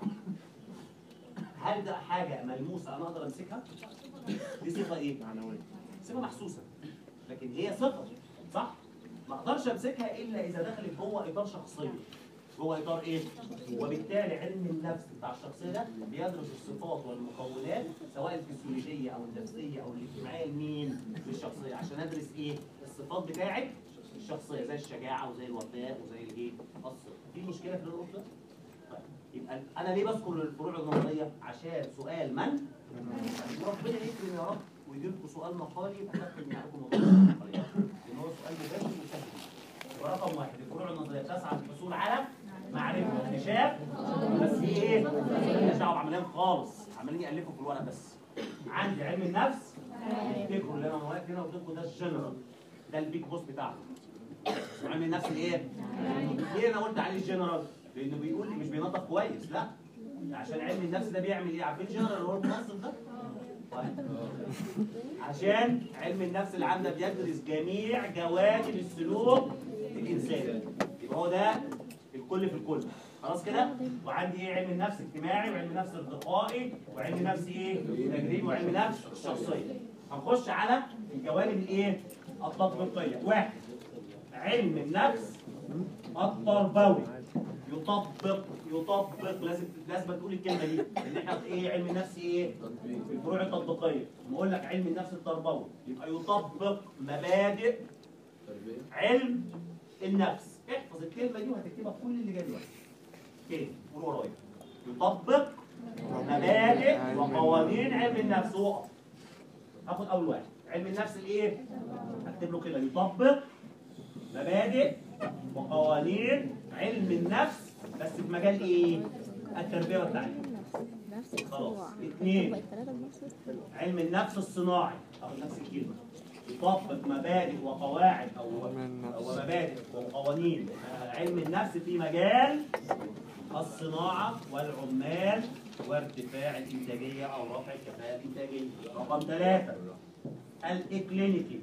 هل ده حاجه ملموسه انا اقدر امسكها دي صفه ايه صفه محسوسه لكن هي صفه صح ما اقدرش امسكها الا اذا دخلت جوه اطار شخصيه جوه اطار ايه وبالتالي علم النفس بتاع الشخصيه ده بيدرس الصفات والمكونات سواء الفسيولوجيه او النفسيه او الاجتماعيه لمين للشخصيه عشان ادرس ايه الصفات بتاعت الشخصيه زي الشجاعه وزي الوفاء وزي الايه الصدق في مشكله في النقطه ده؟ طيب يبقى انا ليه بذكر الفروع النظريه عشان سؤال من ربنا يكرم يا رب ويجيبكم سؤال مقالي يبقى تاخد من عليكم موضوع المقاليات لان هو سؤال مباشر وسهل ورقم واحد الفروع النظريه تسعى للحصول على معرفه واكتشاف بس في ايه؟ مالناش دعوه بعمليات خالص عمالين يالفوا في الورق بس عندي علم النفس افتكروا اللي انا واقف هنا قلت لكم ده الجنرال ده البيج بوس بتاعه اسمه علم النفس الايه؟ ليه انا قلت عليه الجنرال؟ لانه بيقول لي مش بينظف كويس لا عشان علم النفس ده بيعمل ايه؟ عارفين الجنرال اللي هو المنظف ده؟ طيب. عشان علم النفس العام ده بيدرس جميع جوانب السلوك الانساني يبقى هو ده الكل في الكل خلاص كده وعندي ايه علم النفس اجتماعي وعلم نفس ارتقائي وعلم نفس ايه تجريبي وعلم نفس شخصيه هنخش على الجوانب الايه التطبيقيه واحد علم النفس التربوي يطبق يطبق لازم لازم تقول الكلمه دي ان احنا ايه علم النفس ايه الفروع التطبيقيه بقول لك علم النفس التربوي يبقى يطبق مبادئ علم النفس احفظ الكلمه دي وهتكتبها في كل اللي جاي دلوقتي كده قول ورايا يطبق مبادئ وقوانين علم النفس وقف هاخد اول واحد علم النفس الايه هكتب له كده يطبق مبادئ وقوانين علم النفس بس في مجال ايه التربيه والتعليم نفس خلاص الاسبوع اثنين الثلاثة بنفس الاسبوع علم النفس الصناعي او نفس الكلمه يطبق مبادئ وقواعد او او مبادئ وقوانين آه، علم النفس في مجال الصناعه والعمال وارتفاع الانتاجيه او رفع الكفاءه الانتاجيه رقم ثلاثه الاكلينيكي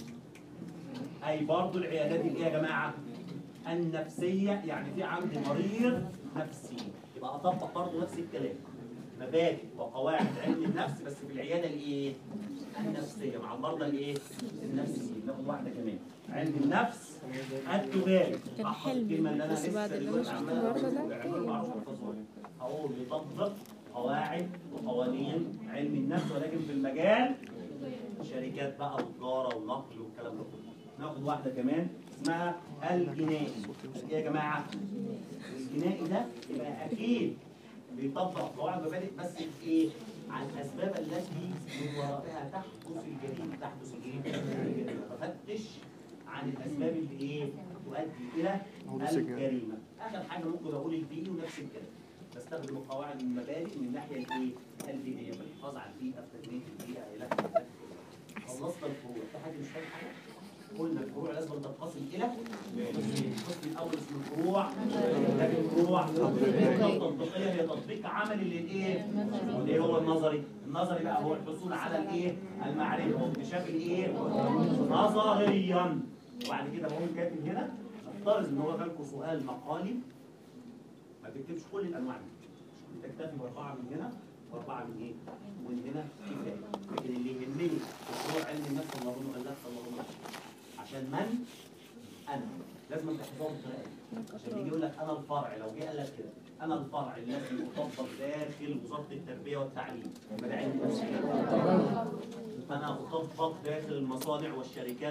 اي برضو العيادات دي ايه يا جماعه النفسيه يعني في عندي مريض نفسي يبقى اطبق برضو نفس الكلام مبادئ وقواعد علم النفس بس في العياده الايه النفسيه مع المرضى الايه النفسيين ناخد واحده كمان علم النفس التجاري كان احفظ حلم الكلمه اللي انا بس لسه بعد اللي دلوقتي أنا عمال شفته أقول النهاردة ده، اعملوا معروف احفظوها اقول يطبق قواعد وقوانين علم النفس ولكن في المجال شركات بقى وتجاره ونقل والكلام ده كله ناخد واحده كمان اسمها الجنائي ايه يا جماعه الجنائي ده يبقى اكيد بيطبق قواعد ومبادئ بس في ايه عن الاسباب التي من ورائها تحدث الجريمه تحدث الجريمه بفتش عن الاسباب اللي ايه تؤدي الى الجريمه اخر حاجه ممكن اقول البيئي ونفس الكلام بستخدم القواعد والمبادئ من الناحيه الايه البيئيه بالحفاظ على البيئه بتنميه البيئه الى آخره. خلصنا الفروع في حاجه مش فاهم حاجه قلنا الفروع لازم تنقسم الى القسم الاول اسمه الفروع ده الفروع التطبيقيه هي تطبيق عملي للايه؟ وايه هو النظري؟ النظري بقى هو الحصول على الايه؟ المعرفه واكتشاف الايه؟ نظريا وبعد كده بقوم كاتب هنا افترض ان هو جالكم سؤال مقالي ما تكتبش كل الانواع دي تكتفي باربعه من هنا واربعه من ايه؟ ومن هنا كفايه لكن اللي يهمني مشروع علم النفس الله اظن قال لك الله عشان من انا لازم تحفظهم بالطريقه دي عشان يجي يقول لك انا الفرع لو جه قال لك كده انا الفرع الذي اطبق داخل وزاره التربيه والتعليم يبقى ده علم نفس انا اطبق داخل المصانع والشركات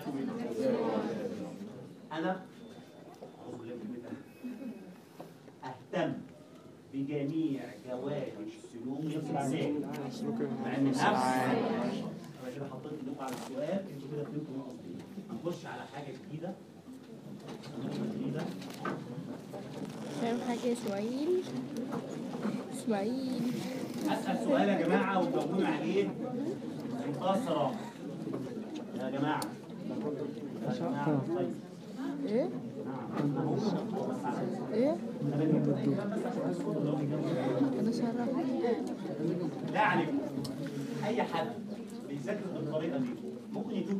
انا أعوذ بالله من الشيطان. اهتم بجميع جوانب سلوك الانسان مع ان النفس انا كده حطيت ايدكم على السؤال انتوا كده فهمتوا انا قصدي إيه. هنخش على حاجه جديده نقطة جديده فاهم حاجة اسماعيل اسماعيل اسال سؤال يا جماعه وجاوبوني عليه بمنتهى الصراحه يا جماعه يا جماعه طيب ايه نعم أهو. بس على- ايه انا شرف لا عليكم اي حد بيذاكر بالطريقه دي ممكن يتوب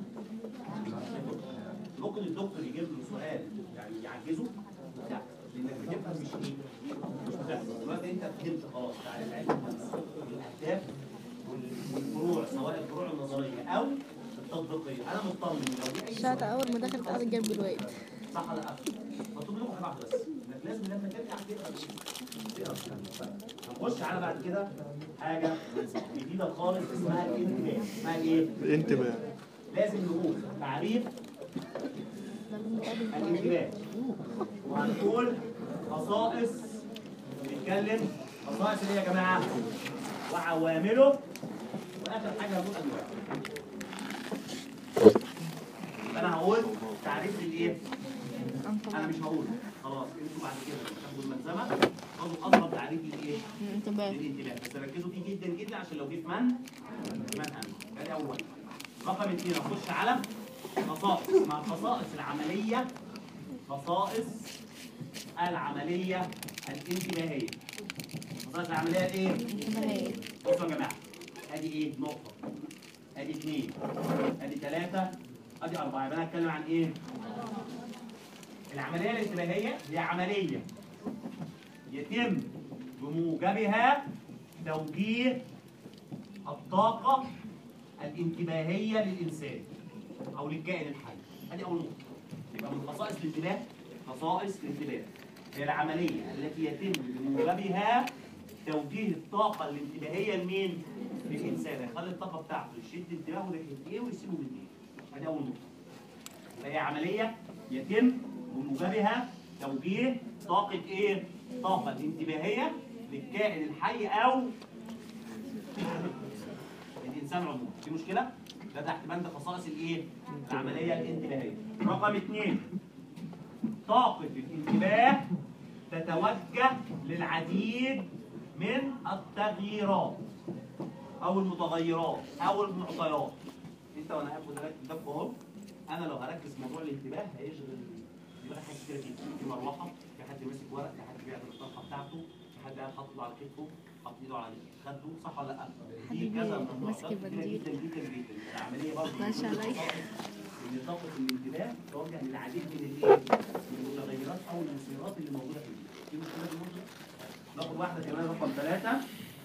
ممكن الدكتور يجيب له سؤال يعني يعجزه لا لانك بتفهم مش ايه مش بتحفظ دلوقتي انت فهمت خلاص تعالى العلم النفس والاهداف وال- والفروع سواء الفروع النظريه او التطبيقيه انا مطمن لو في اي شاطة سؤال أول ما دخلت قعدت جنب الواد صح ولا لا؟ مطلوب منكم حاجه واحده بس انك لازم لما ترجع تقرا تقرا هنخش على بعد كده حاجه جديده خالص اسمها الانتباه اسمها ايه؟ الانتباه لازم نقول تعريف الانتباه وهنقول خصائص بنتكلم خصائص ايه يا جماعه؟ وعوامله واخر حاجه هنقول انواع انا هقول تعريف للايه؟ انا مش هقول خلاص انتوا بعد كده تاخدوا الملزمه خدوا اقرب تعريف للايه؟ انتباه للانتباه بس ركزوا فيه جدا جدا عشان لو جه في من من اهم ادي اول واحد رقم اثنين اخش على خصائص مع الخصائص العمليه خصائص العمليه الانتباهيه خصائص العمليه الايه؟ انتباه بصوا يا جماعه ادي ايه؟ نقطه ادي اثنين ادي ثلاثه ادي اربعه يبقى انا هتكلم عن ايه؟ العمليه الانتباهيه هي عمليه يتم بموجبها توجيه الطاقه الانتباهيه للانسان او للكائن الحي ادي اول نقطه يبقى من خصائص الانتباه خصائص الانتباه هي العمليه التي يتم بموجبها توجيه الطاقه الانتباهيه لمين؟ للانسان هيخلي الطاقه بتاعته يشد انتباهه ناحيه ايه ويسيبه من ايه ادي اول نقطه يبقى هي عمليه يتم بموجبها توجيه طاقه ايه؟ طاقه انتباهيه للكائن الحي او الانسان عموما في مشكله؟ ده تحت بند خصائص الايه؟ العمليه الانتباهيه. رقم اثنين طاقه الانتباه تتوجه للعديد من التغييرات او المتغيرات او المعطيات. انت وانا قاعد كنت راكب ده اهو انا لو هركز في موضوع الانتباه هيشغل دماغي حاجات كتير جدا في مروحه في حد ماسك ورق في حد بيعمل الطرحه بتاعته في حد قاعد حاطط له على كتفه حاطط ايده على خده صح ولا لا؟ دي حد كذا بي- من ماسك المعطيات كتيرة البنديل. جدا جدا جدا العمليه برضه ما شاء الله. ان طاقه الانتباه توجه للعديد من الايه؟ من المتغيرات او المسيرات اللي موجوده في البيئه في مشكله في النقطه دي؟ ناخد واحده كمان رقم ثلاثه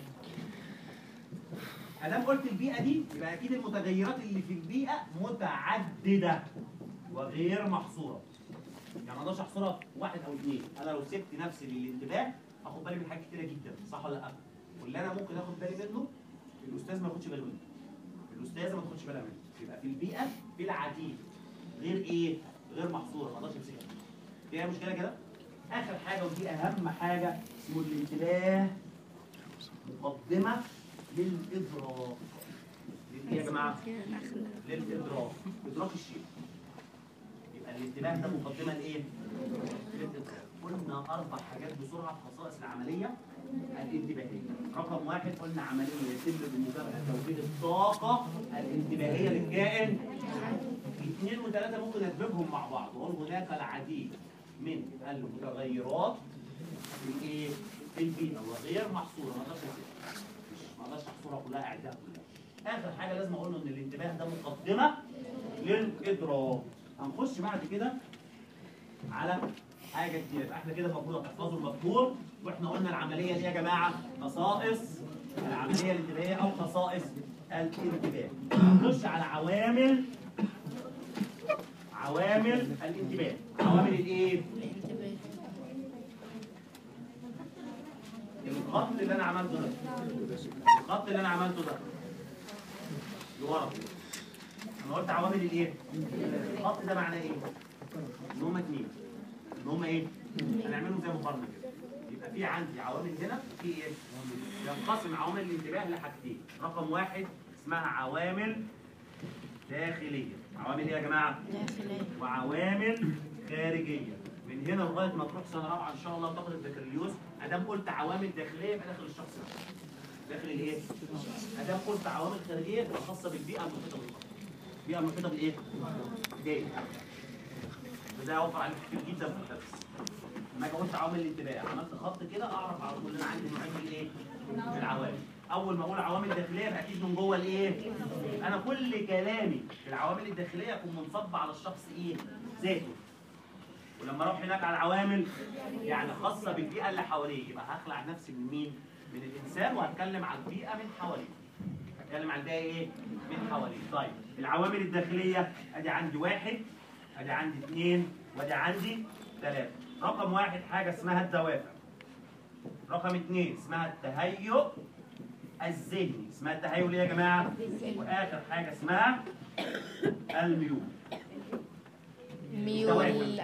ادام قلت البيئه دي يبقى اكيد المتغيرات اللي في البيئه متعدده وغير محصوره يعني ما اقدرش احصرها في واحد او اثنين انا لو سبت نفسي للانتباه اخد بالي من حاجات كتيره جدا صح ولا لا واللي انا ممكن اخد بالي منه الاستاذ ما ياخدش باله منه الاستاذه ما تاخدش بالها منه يبقى في البيئه في العديد غير ايه غير محصوره ما اقدرش امسكها فيها مشكله كده اخر حاجه ودي اهم حاجه اسمه الانتباه مقدمه للادراك للايه يا جماعه نخلة للادراك ادراك الشيء يبقى الانتباه ده مقدمه لايه للادراك قلنا اربع حاجات بسرعه في خصائص العمليه الانتباهيه رقم واحد قلنا عمليه يتم بموجبها توجيه الطاقه الانتباهيه للكائن اثنين وثلاثه ممكن ادمجهم مع بعض وقول هناك العديد من المتغيرات في ايه في البيئه وغير محصوره ما اقدرش أمسكها. مش- ما اقدرش احصرها كلها اعداء كلها اخر حاجه لازم اقول له ان الانتباه ده مقدمه للادراك هنخش بعد كده على حاجه كتير يبقى احنا كده المفروض تحفظوا المفهوم واحنا قلنا العمليه دي يا جماعه خصائص العمليه الانتباهيه او خصائص الانتباه هنخش على عوامل عوامل الانتباه عوامل الايه الخط اللي انا عملته ده الخط اللي انا عملته ده لورا انا قلت عوامل الايه الخط ده معناه ايه ان هما اتنين ان هما ايه هنعملهم زي مقارنه كده يبقى في عندي عوامل هنا في ايه ينقسم عوامل الانتباه لحاجتين رقم واحد اسمها عوامل داخليه عوامل ايه يا جماعه داخلية وعوامل خارجيه من هنا لغايه ما تروح سنه رابعه ان شاء الله تاخد البكالوريوس ادام قلت عوامل داخليه يبقى داخل الشخص نفسه. داخل الايه؟ ادام قلت عوامل خارجيه تبقى خاصه بالبيئه المحيطه بالخط. البيئه المحيطه بالايه؟ جاي وده هيوفر عليك كتير جدا في الدرس. لما اجي قلت عوامل الانتباه عملت خط كده اعرف على طول ان انا عندي نوعين من الايه؟ من العوامل. اول ما اقول عوامل داخليه يبقى اكيد من جوه الايه؟ انا كل كلامي في العوامل الداخليه يكون منصب على الشخص ايه؟ ذاته. ولما اروح هناك على العوامل يعني خاصه بالبيئه اللي حواليه يبقى هخلع نفسي من مين؟ من الانسان وهتكلم عن البيئه من حواليه. هتكلم عن البيئه ايه؟ من حواليه. طيب العوامل الداخليه ادي عندي واحد ادي عندي اثنين وادي عندي ثلاثه. رقم واحد حاجه اسمها الدوافع. رقم اثنين اسمها التهيؤ الذهني، اسمها التهيؤ ليه يا جماعه؟ واخر حاجه اسمها الميول. ميول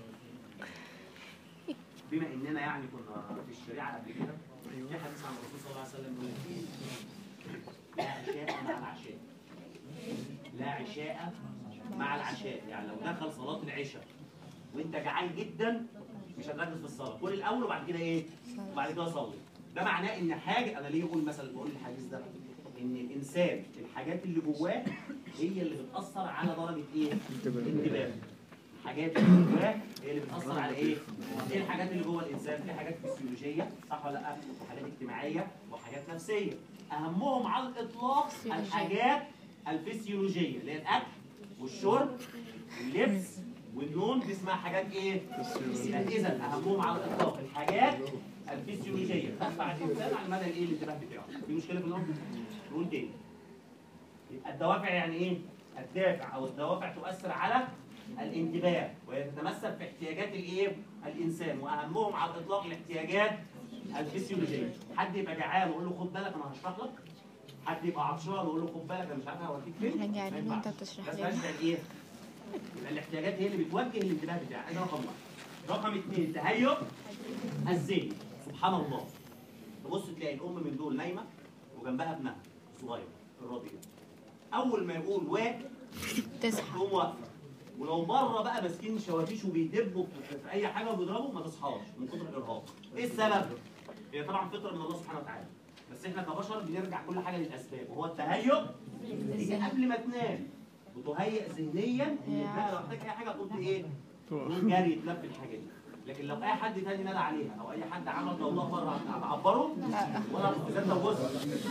بما اننا يعني كنا في الشريعه قبل كده في حديث عن الرسول صلى الله عليه وسلم يقول لك لا عشاء مع العشاء لا عشاء مع العشاء يعني لو دخل صلاه العشاء وانت جعان جدا مش هتركز في الصلاه كل الاول وبعد كده ايه وبعد كده صلي ده معناه ان حاجه انا ليه بقول مثلا بقول الحديث ده ان الانسان الحاجات اللي جواه هي اللي بتاثر على درجه ايه انتباهه الحاجات اللي جواه هي اللي بتاثر على ايه؟ ايه الحاجات اللي جوه الانسان؟ في حاجات فسيولوجيه صح ولا لا؟ وحاجات اجتماعيه وحاجات نفسيه. اهمهم على الاطلاق فسيولوجية. الحاجات الفسيولوجيه اللي هي الاكل والشرب واللبس والنوم دي اسمها حاجات ايه؟ يبقى اذا اهمهم على الاطلاق الحاجات الفسيولوجيه تنفع الانسان على مدى الايه الانتباه بتاعه. في مشكله في النوم؟ نقول تاني. يبقى الدوافع يعني ايه؟ الدافع او الدوافع تؤثر على الانتباه وهي تتمثل في احتياجات الايه؟ الانسان واهمهم على الاطلاق الاحتياجات الفسيولوجيه. حد يبقى جعان ويقول له خد بالك انا هشرح لك. حد يبقى عطشان ويقول له خد بالك انا مش عارف هوديك فين. احنا ما جعانين ينفعش. وانت بتشرح بس لنا. ماشي ايه؟ يبقى الاحتياجات هي اللي بتوجه الانتباه بتاعك، ده رقم واحد. رقم اثنين التهيؤ الذهني، سبحان الله. تبص تلاقي الام من دول نايمه وجنبها ابنها صغير في الرضيع. اول ما يقول واقف تصحى تقوم واقفه ولو بره بقى ماسكين شوافيش وبيدبوا في في اي حاجه وبيضربوا ما تصحاش من كتر الارهاق. ايه السبب؟ هي طبعا فطره من الله سبحانه وتعالى. بس احنا كبشر بنرجع كل حاجه للاسباب وهو التهيؤ تيجي قبل ما تنام وتهيئ ذهنيا ان بقى لو احتاج اي حاجه تقوم ايه؟ تقوم جري تلف الحاجه دي. لكن لو اي حد تاني نادى عليها او اي حد عمل دوله بره هتعبره ولا تصدق ده جزء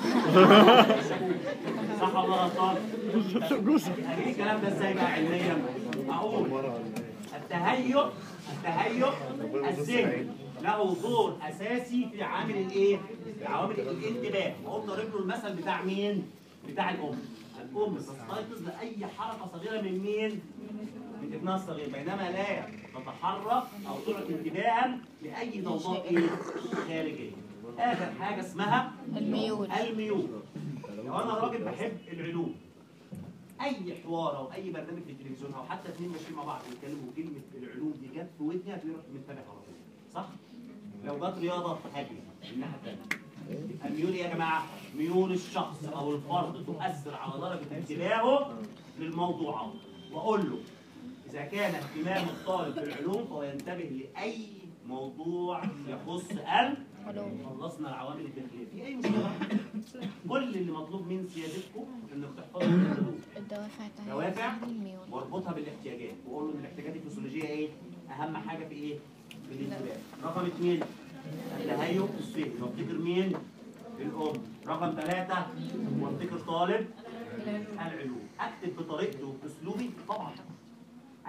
صح ولا غلطان؟ هجيب الكلام ده ازاي بقى علميا؟ اقول التهيؤ التهيؤ الذهني له دور اساسي في عامل الايه؟ في عوامل الانتباه وقلت ضرب له المثل بتاع مين؟ بتاع الام الام تستيقظ لاي حركه صغيره من مين؟ من ابنها الصغير بينما لا تتحرك او تعطي انتباها لاي ضوضاء ايه؟ خارجيه اخر حاجه اسمها الميول الميول لو انا راجل بحب العلوم اي حوار او اي برنامج في التلفزيون او حتى اثنين ماشيين مع بعض بيتكلموا كلمه العلوم دي جت في ودني هتروح متابع على طول صح؟ لو جت رياضه هجري من الناحيه الثانيه يبقى الميول إيه يا جماعه ميول الشخص او الفرد تؤثر على درجه انتباهه للموضوعات واقول له اذا كان اهتمام الطالب بالعلوم فهو ينتبه لاي موضوع يخص ال علوم خلصنا العوامل الداخليه في اي مشكله كل اللي مطلوب من سيادتكم انك تحفظوا الحدود الدوافع التهيؤ دوافع الذهني الميول واربطها بالاحتياجات واقول له ان الاحتياجات الفسيولوجيه ايه؟ اهم حاجه في ايه؟ في الانتباه. رقم اثنين التهيؤ الذهني وافتكر مين؟ الام. رقم ثلاثه وافتكر طالب العلوم. اكتب بطريقتي وباسلوبي طبعا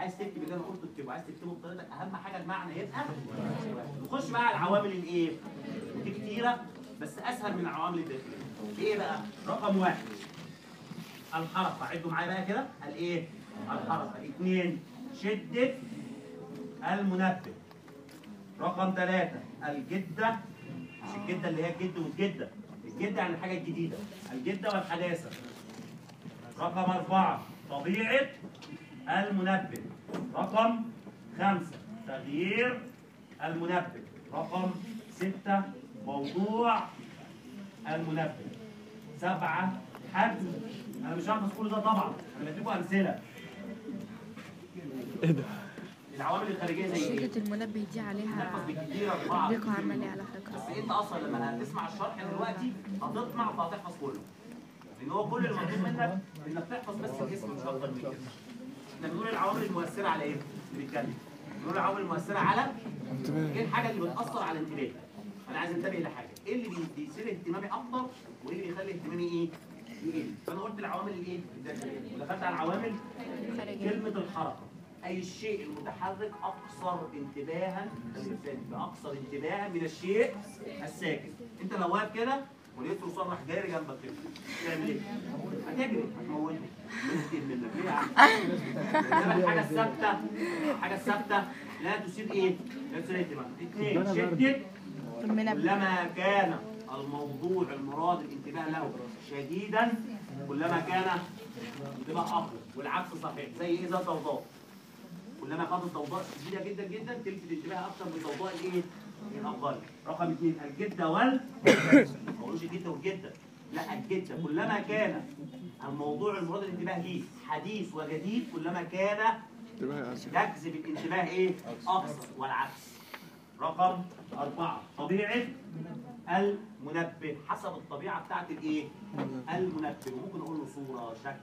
عايز تكتب اللي انا قلته اكتبه عايز تكتبه بطريقتك اهم حاجه المعنى يبقى نخش بقى على العوامل الايه دي كتيره بس اسهل من العوامل الداخليه ايه بقى رقم واحد الحركه عدوا معايا بقى كده الايه الحركه اثنين شده المنبه رقم ثلاثة الجدة مش الجدة اللي هي الجد والجدة الجدة يعني الحاجة الجديدة الجدة والحداثة رقم أربعة طبيعة المنبه رقم خمسة تغيير المنبه رقم ستة موضوع المنبه سبعة حجم أنا مش هحفظ كل ده طبعا أنا بديكم أمثلة ايه ده؟ العوامل الخارجية زي إيه؟ شدة المنبه دي عليها نحفظ بالكتير أربعة تطبيق عملي على بس فكرة انت اصلا لما هتسمع الشرح دلوقتي هتطمع فهتحفظ كله لان هو كل المطلوب منك انك تحفظ بس الاسم مش اكتر من كده احنا بنقول العوامل المؤثره على ايه؟ اللي بيتكلم بنقول العوامل المؤثره على ايه الحاجه اللي بتاثر على انتباهي انا عايز انتبه لحاجه ايه اللي بي- بيثير اهتمامي اكتر وايه اللي بيخلي اهتمامي ايه؟ يقل فانا قلت العوامل الايه؟ الداخليه ودخلت على العوامل خارجية كلمة الحركة أي الشيء المتحرك أكثر انتباها الإنسان بأكثر انتباها من الشيء الساكن أنت لو واقف كده ولقيت رصاص راح جاري جنبك كده تعمل إيه؟ هتجري هتموته مسكين منك ليه يا عم؟ إنما الحاجة الثابتة الحاجة الثابتة لا تثير إيه؟ لا تثير اهتمام اثنين شدة المنبه كلما كان الموضوع المراد الانتباه له شديدا كلما كان انتباه اقوى والعكس صحيح زي ايه زي الضوضاء كلما كانت الضوضاء شديده جدا جدا تلفت انتباه اكثر من ضوضاء الايه؟ الافضل رقم اثنين الجده وال ما بقولوش الجده والجده لا الجده كلما كان الموضوع المراد الانتباه ليه حديث وجديد كلما كان انتباه اسف يجذب الانتباه ايه؟ اكثر والعكس. رقم أربعة طبيعة المنبه حسب الطبيعة بتاعت الايه؟ المنبه وممكن نقول له صورة شكل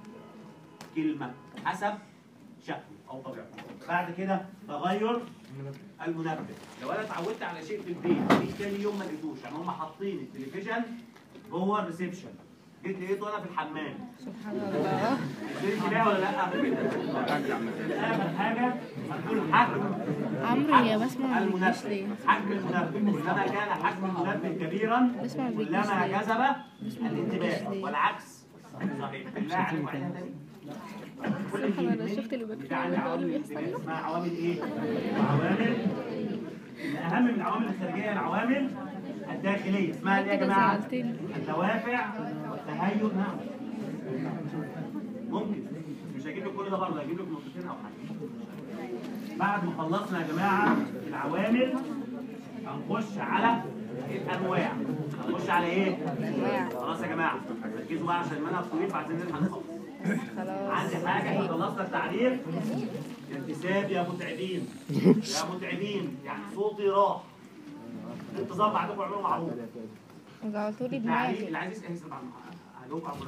كلمة حسب شكله أو طبيعته. بعد كده تغير المنبه لو أنا اتعودت على شيء في البيت جيت تاني يوم ما لقيتوش يعني هم حاطين التلفزيون جوه الريسبشن جيت لقيته أنا في الحمام سبحان الله اشتريت انتباه ولا لا؟ آخر حاجة هتقول حجم عمرو يا بسمة ما بتجيش المنبه ليه؟ حجم المنبه كلما كان حجم المنبه كبيرا بسمة ما بتجيش كلما ليه؟ جذب الانتباه والعكس صحيح بالله عليك وعليها تاني كل سبحان الله، شيء شفت اللي بكتبه بتاع ده عوامل اللي بيحصل الانتباه له؟ اسمها عوامل ايه؟ عوامل من اهم من العوامل الخارجيه العوامل الداخليه اسمها ايه يا كده جماعه؟ زعلتني. الدوافع والتهيؤ نعم ممكن بس مش هجيب لك كل ده برضه هجيب لك نقطتين او حاجه بعد ما خلصنا يا جماعه العوامل هنخش على الانواع هنخش على ايه؟ خلاص يا جماعه ركزوا بقى عشان المنهج طويل فعايزين نلحق نخلص خلاص عندي حاجه احنا خلصنا التعريف انتساب يا متعبين يا متعبين يعني صوتي راح الانتظار بعدكم اعملوا معروف زعلتولي تعريف دماغي اللي عايز يسال يسال بعد هجاوب على كل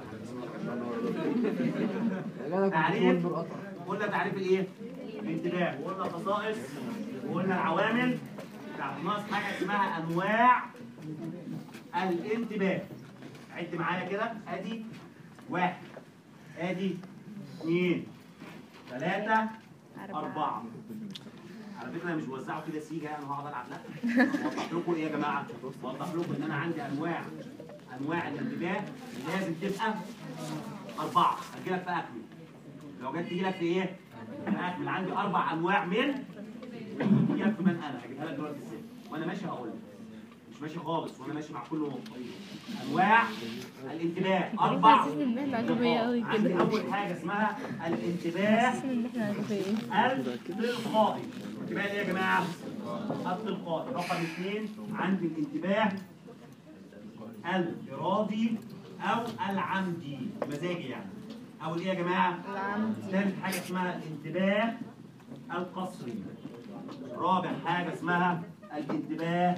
حاجه تعريف قلنا تعريف الايه؟ الانتباه وقلنا خصائص وقلنا العوامل يعني ناقص حاجه اسمها انواع الانتباه عد معايا كده ادي واحد ادي اثنين ثلاثة أربعة على فكرة أنا مش بوزعه كده سيجا يعني وهقعد ألعب لا بوضح لكم إيه يا جماعة؟ بوضح لكم إن أنا عندي أنواع أنواع الانتباه لازم تبقى أربعة هتجيلك في أكمل لو جت تجيلك في إيه؟ في أكمل عندي أربع أنواع من تجيلك في من أنا هجيبها لك دلوقتي إزاي؟ وأنا ماشي هقول لك مش ماشي خالص وأنا ماشي مع كل نقطة أنواع الانتباه أربع حاسس ان احنا عجبية قوي عندي كده أول حاجة اسمها الانتباه حاسس ان احنا عجبية التلقائي انتباه ايه يا جماعه التلقائي رقم اثنين عندي الانتباه الارادي او العمدي مزاجي يعني او ايه يا جماعه العمدي ثالث حاجه اسمها الانتباه القصري رابع حاجه اسمها الانتباه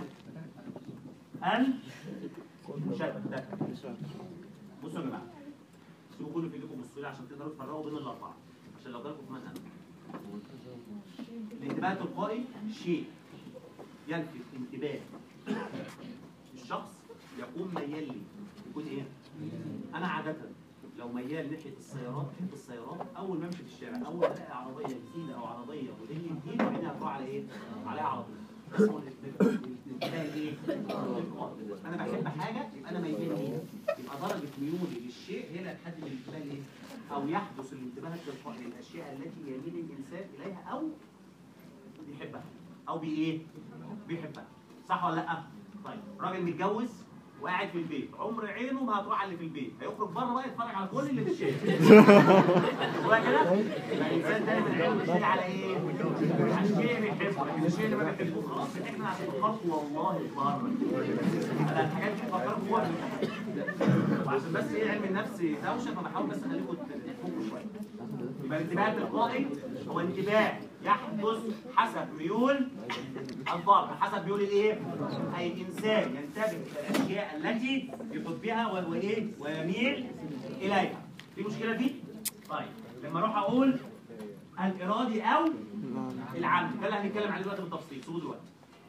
المشتت بصوا يا جماعه سيبوا كل في ايديكم بصوا لي عشان تقدروا تفرقوا بين الاربعه عشان لو جالكم في منهج الانتباه التلقائي شيء يلفت انتباه الشخص يكون ميال لي يكون ايه؟ انا عادة لو ميال ناحيه السيارات بحب السيارات اول ما امشي في الشارع اول ما الاقي عربيه جديده او عربيه موديل جديد عيني هتروح على ايه؟ عليها على طول اسمه الانتباه الايه؟ انا بحب حاجه يبقى انا ميال ليها يبقى درجه ميولي للشيء هي اللي هتحدد الانتباه الايه؟ او يحدث الانتباه التلقائي للاشياء التي يميل الانسان اليها او بيحبها او بايه؟ بيحبها صح ولا لا؟ طيب راجل متجوز وقاعد في البيت عمر عينه ما هتروح على اللي في البيت هيخرج بره بقى يتفرج على كل اللي في الشارع هو كده يبقى الانسان دايما عينه بتشيل على ايه على الشيء اللي بيحبه لكن الشيء اللي ما بيحبوش خلاص احنا عشان نخاف والله بره انا الحاجات دي بفكركم جوه وعشان بس ايه علم النفس دوشه فبحاول بس اخليكم تفوقوا شويه يبقى الانتباه التلقائي هو انتباه يحدث حسب ميول الفرد حسب ميول الايه؟ اي الانسان ينتبه الى الاشياء التي يحبها و- وايه؟ ويميل اليها. في مشكله دي؟ طيب لما اروح اقول الارادي او العمد ده اللي هنتكلم عليه دلوقتي بالتفصيل سيبوه دلوقتي.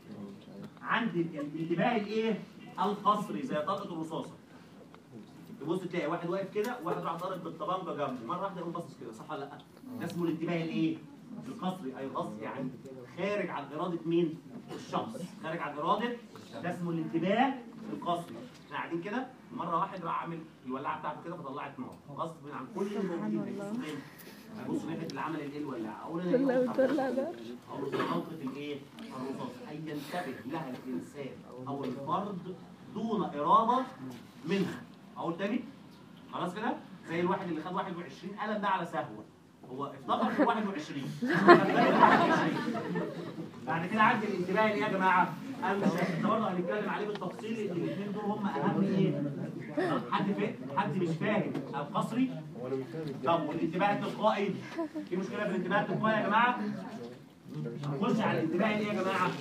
عندي الانتباه الايه؟ القصري زي طلقه الرصاصه. تبص تلاقي واحد واقف كده وواحد راح ضارب بالطبنجه جنبه مره واحده يقوم باصص كده صح ولا لا؟ ده اسمه الانتباه الايه؟ القصري اي القصر يعني خارج عن اراده مين؟ الشخص خارج عن اراده ده اسمه الانتباه القصري احنا قاعدين كده مره واحد راح عامل الولاعه بتاعته كده فطلعت نار غصب عن كل الموجودين هيبصوا فين؟ هيبصوا ناحيه اللي عمل الايه الولاعه اقول انا طلع إيه؟ وطلع نار أو نقطة الإيه؟ الرصاص أن ينتبه لها الإنسان أو الفرد دون إرادة منها. أقول تاني؟ خلاص كده؟ زي الواحد اللي خد 21 قلم ده على سهوة. هو افتكر في 21 خد بالك 21 بعد كده عندي الانتباه اللي إيه يا جماعة؟ المشاهد ده برضه هنتكلم عليه بالتفصيل لأن الاثنين دول هم أهم إيه؟ حد فاهم؟ حد مش فاهم القصري؟ طب والانتباه التلقائي؟ في مشكلة في الانتباه التلقائي يا جماعة؟ نخش على الانتباه اللي إيه يا جماعه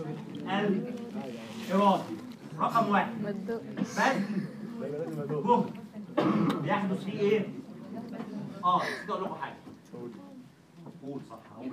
الارادي رقم واحد مدوق بذل جهد بيحدث فيه ايه؟ اه نسيت اقول لكم حاجه قول صح هقول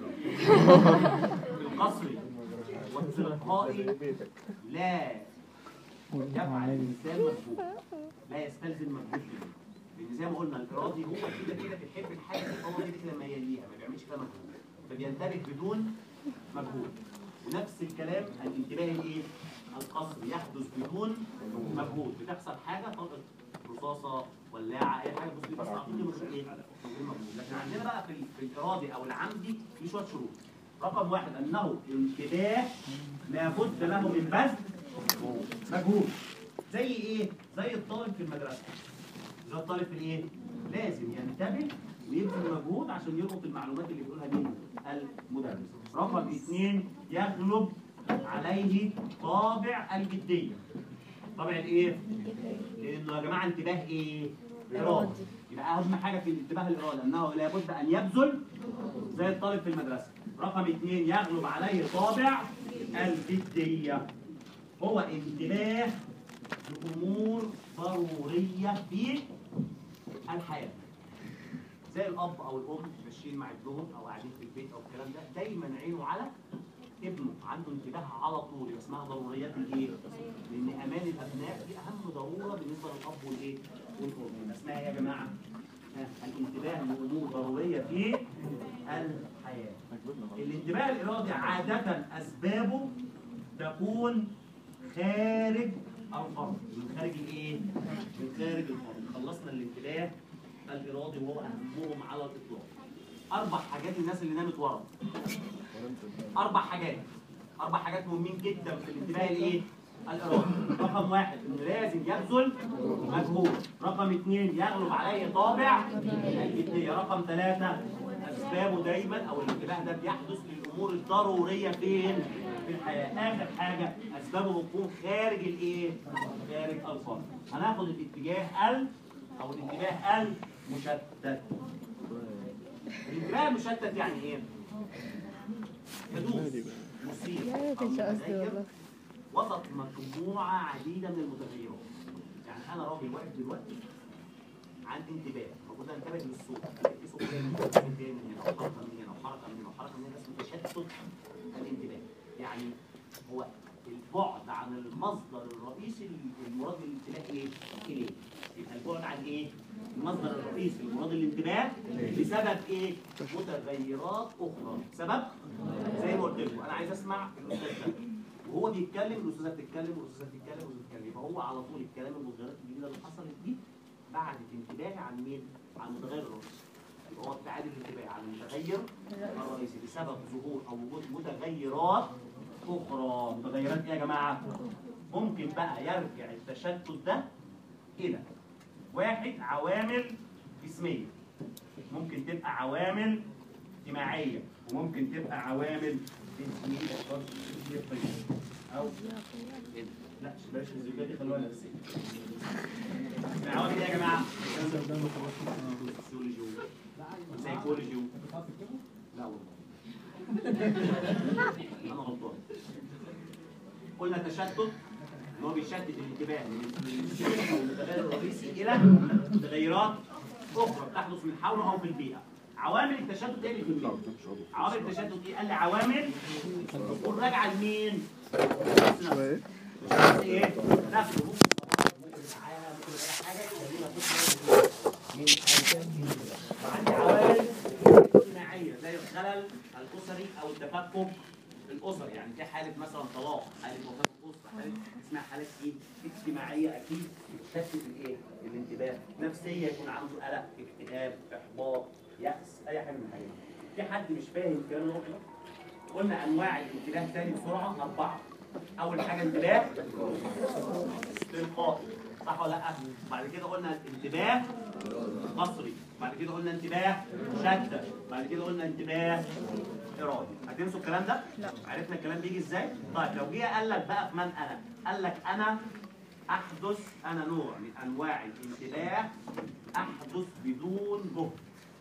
القصري والتلقائي لا يفعل الانسان مجهود لا يستلزم مجهود منه لان زي ما قلنا الارادي هو كده كده بيحب الحاجه اللي هو كده كده ميال ليها ما بيعملش فيها مجهود فبينتبه بدون مجهود ونفس الكلام الانتباه الايه؟ القصري يحدث بدون مجهود بتحصل حاجه طلقت رصاصه ولاعه اي حاجه بص بس على طول من غير ايه؟ من غير مجهود لكن عندنا بقى في, في الارادي او العمدي في شويه شروط رقم واحد انه انتباه لابد له من بذل مجهود زي ايه؟ زي الطالب في المدرسه زي الطالب في الايه؟ لازم ينتبه ويبذل مجهود عشان يلقط المعلومات اللي بيقولها مين؟ المدرس. رقم اثنين يغلب عليه طابع الجديه. طابع الايه؟ لانه يا جماعه انتباه ايه؟ ارادي. يبقى اهم حاجه في الانتباه الاراده انه لابد ان يبذل زي الطالب في المدرسه. رقم اثنين يغلب عليه طابع الجديه. هو انتباه لامور ضروريه في الحياه. زي الاب او الام ماشيين مع ابنهم او قاعدين في البيت او الكلام ده دايما عينه على ابنه عنده انتباه على طول يبقى اسمها ضروريات الايه؟ لان امان الابناء دي اهم ضروره بالنسبه للاب والايه؟ والام يبقى اسمها ايه يا جماعه؟ ها، الانتباه لامور ضروريه في الحياه. الانتباه الارادي عاده اسبابه تكون خارج الفرد من خارج الايه؟ من خارج الفرد خلصنا الانتباه الارادي وهو اهمهم على الاطلاق اربع حاجات الناس اللي نامت ورا اربع حاجات اربع حاجات مهمين جدا في الانتباه الايه الارادي رقم واحد انه لازم يبذل مجهود رقم اثنين يغلب عليه طابع الجديه رقم ثلاثه اسبابه دايما او الانتباه ده بيحدث للامور الضروريه فين في الحياه اخر حاجه اسبابه بتكون خارج الايه خارج الفرد هناخد الاتجاه ال او الانتباه المشتت الانتباه المشتت يعني ايه يدوس مثير لا أو كانش قصدي متذكر والله وسط مجموعة عديدة من المتغيرات يعني أنا راجل واقف دلوقتي عن انتباه المفروض انتبه للصوت في صوت جاي من هنا جاي من هنا وحركة من هنا وحركة من هنا وحركة من هنا اسمه تشتت الانتباه يعني هو البعد عن المصدر الرئيسي المراد الانتباه ايه؟ اليه يبقى البعد عن ايه؟ المصدر الرئيسي لمراد الانتباه بسبب ايه؟ متغيرات اخرى سبب زي ما قلت لكم انا عايز اسمع الاستاذ ده وهو بيتكلم الاستاذه بتتكلم والاستاذه بتتكلم والاستاذ بتتكلم فهو على طول الكلام المتغيرات الجديده اللي حصلت دي بعدت انتباهي عن مين؟ عن المتغير الرئيسي يبقى هو ابتعاد الانتباه عن المتغير الرئيسي بسبب ظهور او وجود متغيرات اخرى متغيرات ايه يا جماعه؟ ممكن بقى يرجع التشتت ده الى واحد عوامل جسميه ممكن تبقى عوامل اجتماعيه وممكن تبقى عوامل فيزيائيه برضه فيزيائية. او لا بلاش الفيزيائيه دي خلوها نفسيه العوامل ايه يا جماعه؟ سيولوجي سايكولوجي لا والله انا غلطان قلنا تشتت ان هو بيشتت الانتباه من من المتغير الرئيسي الى متغيرات اخرى بتحدث من حوله او في البيئه عوامل التشتت ايه اللي في البيئه عوامل التشتت ايه قال لي عوامل تكون راجعه لمين شوية ايه نفسه ممكن العالم ممكن اي حاجه تخلينا نطلع من عندي عوامل اجتماعيه زي الخلل الاسري او التفكك الاسري يعني في حاله مثلا طلاق حاله وفاه الاسره حاله اسمها حالات ايه اجتماعيه اكيد بتشتت الايه الانتباه نفسيه يكون عنده قلق اكتئاب احباط يأس اي حاجه من الحاجات دي. في حد مش فاهم الكلام اللي هو بيقوله؟ قلنا انواع الانتباه تاني بسرعه اربعه اول حاجه انتباه تلقائي صح ولا لا بعد كده قلنا انتباه بصري بعد كده قلنا انتباه شتى بعد كده قلنا انتباه ارادي هتنسوا الكلام ده لا. عرفنا الكلام بيجي ازاي طيب لو جه قال لك بقى في من انا قال لك انا احدث انا نوع من انواع الانتباه احدث بدون جهد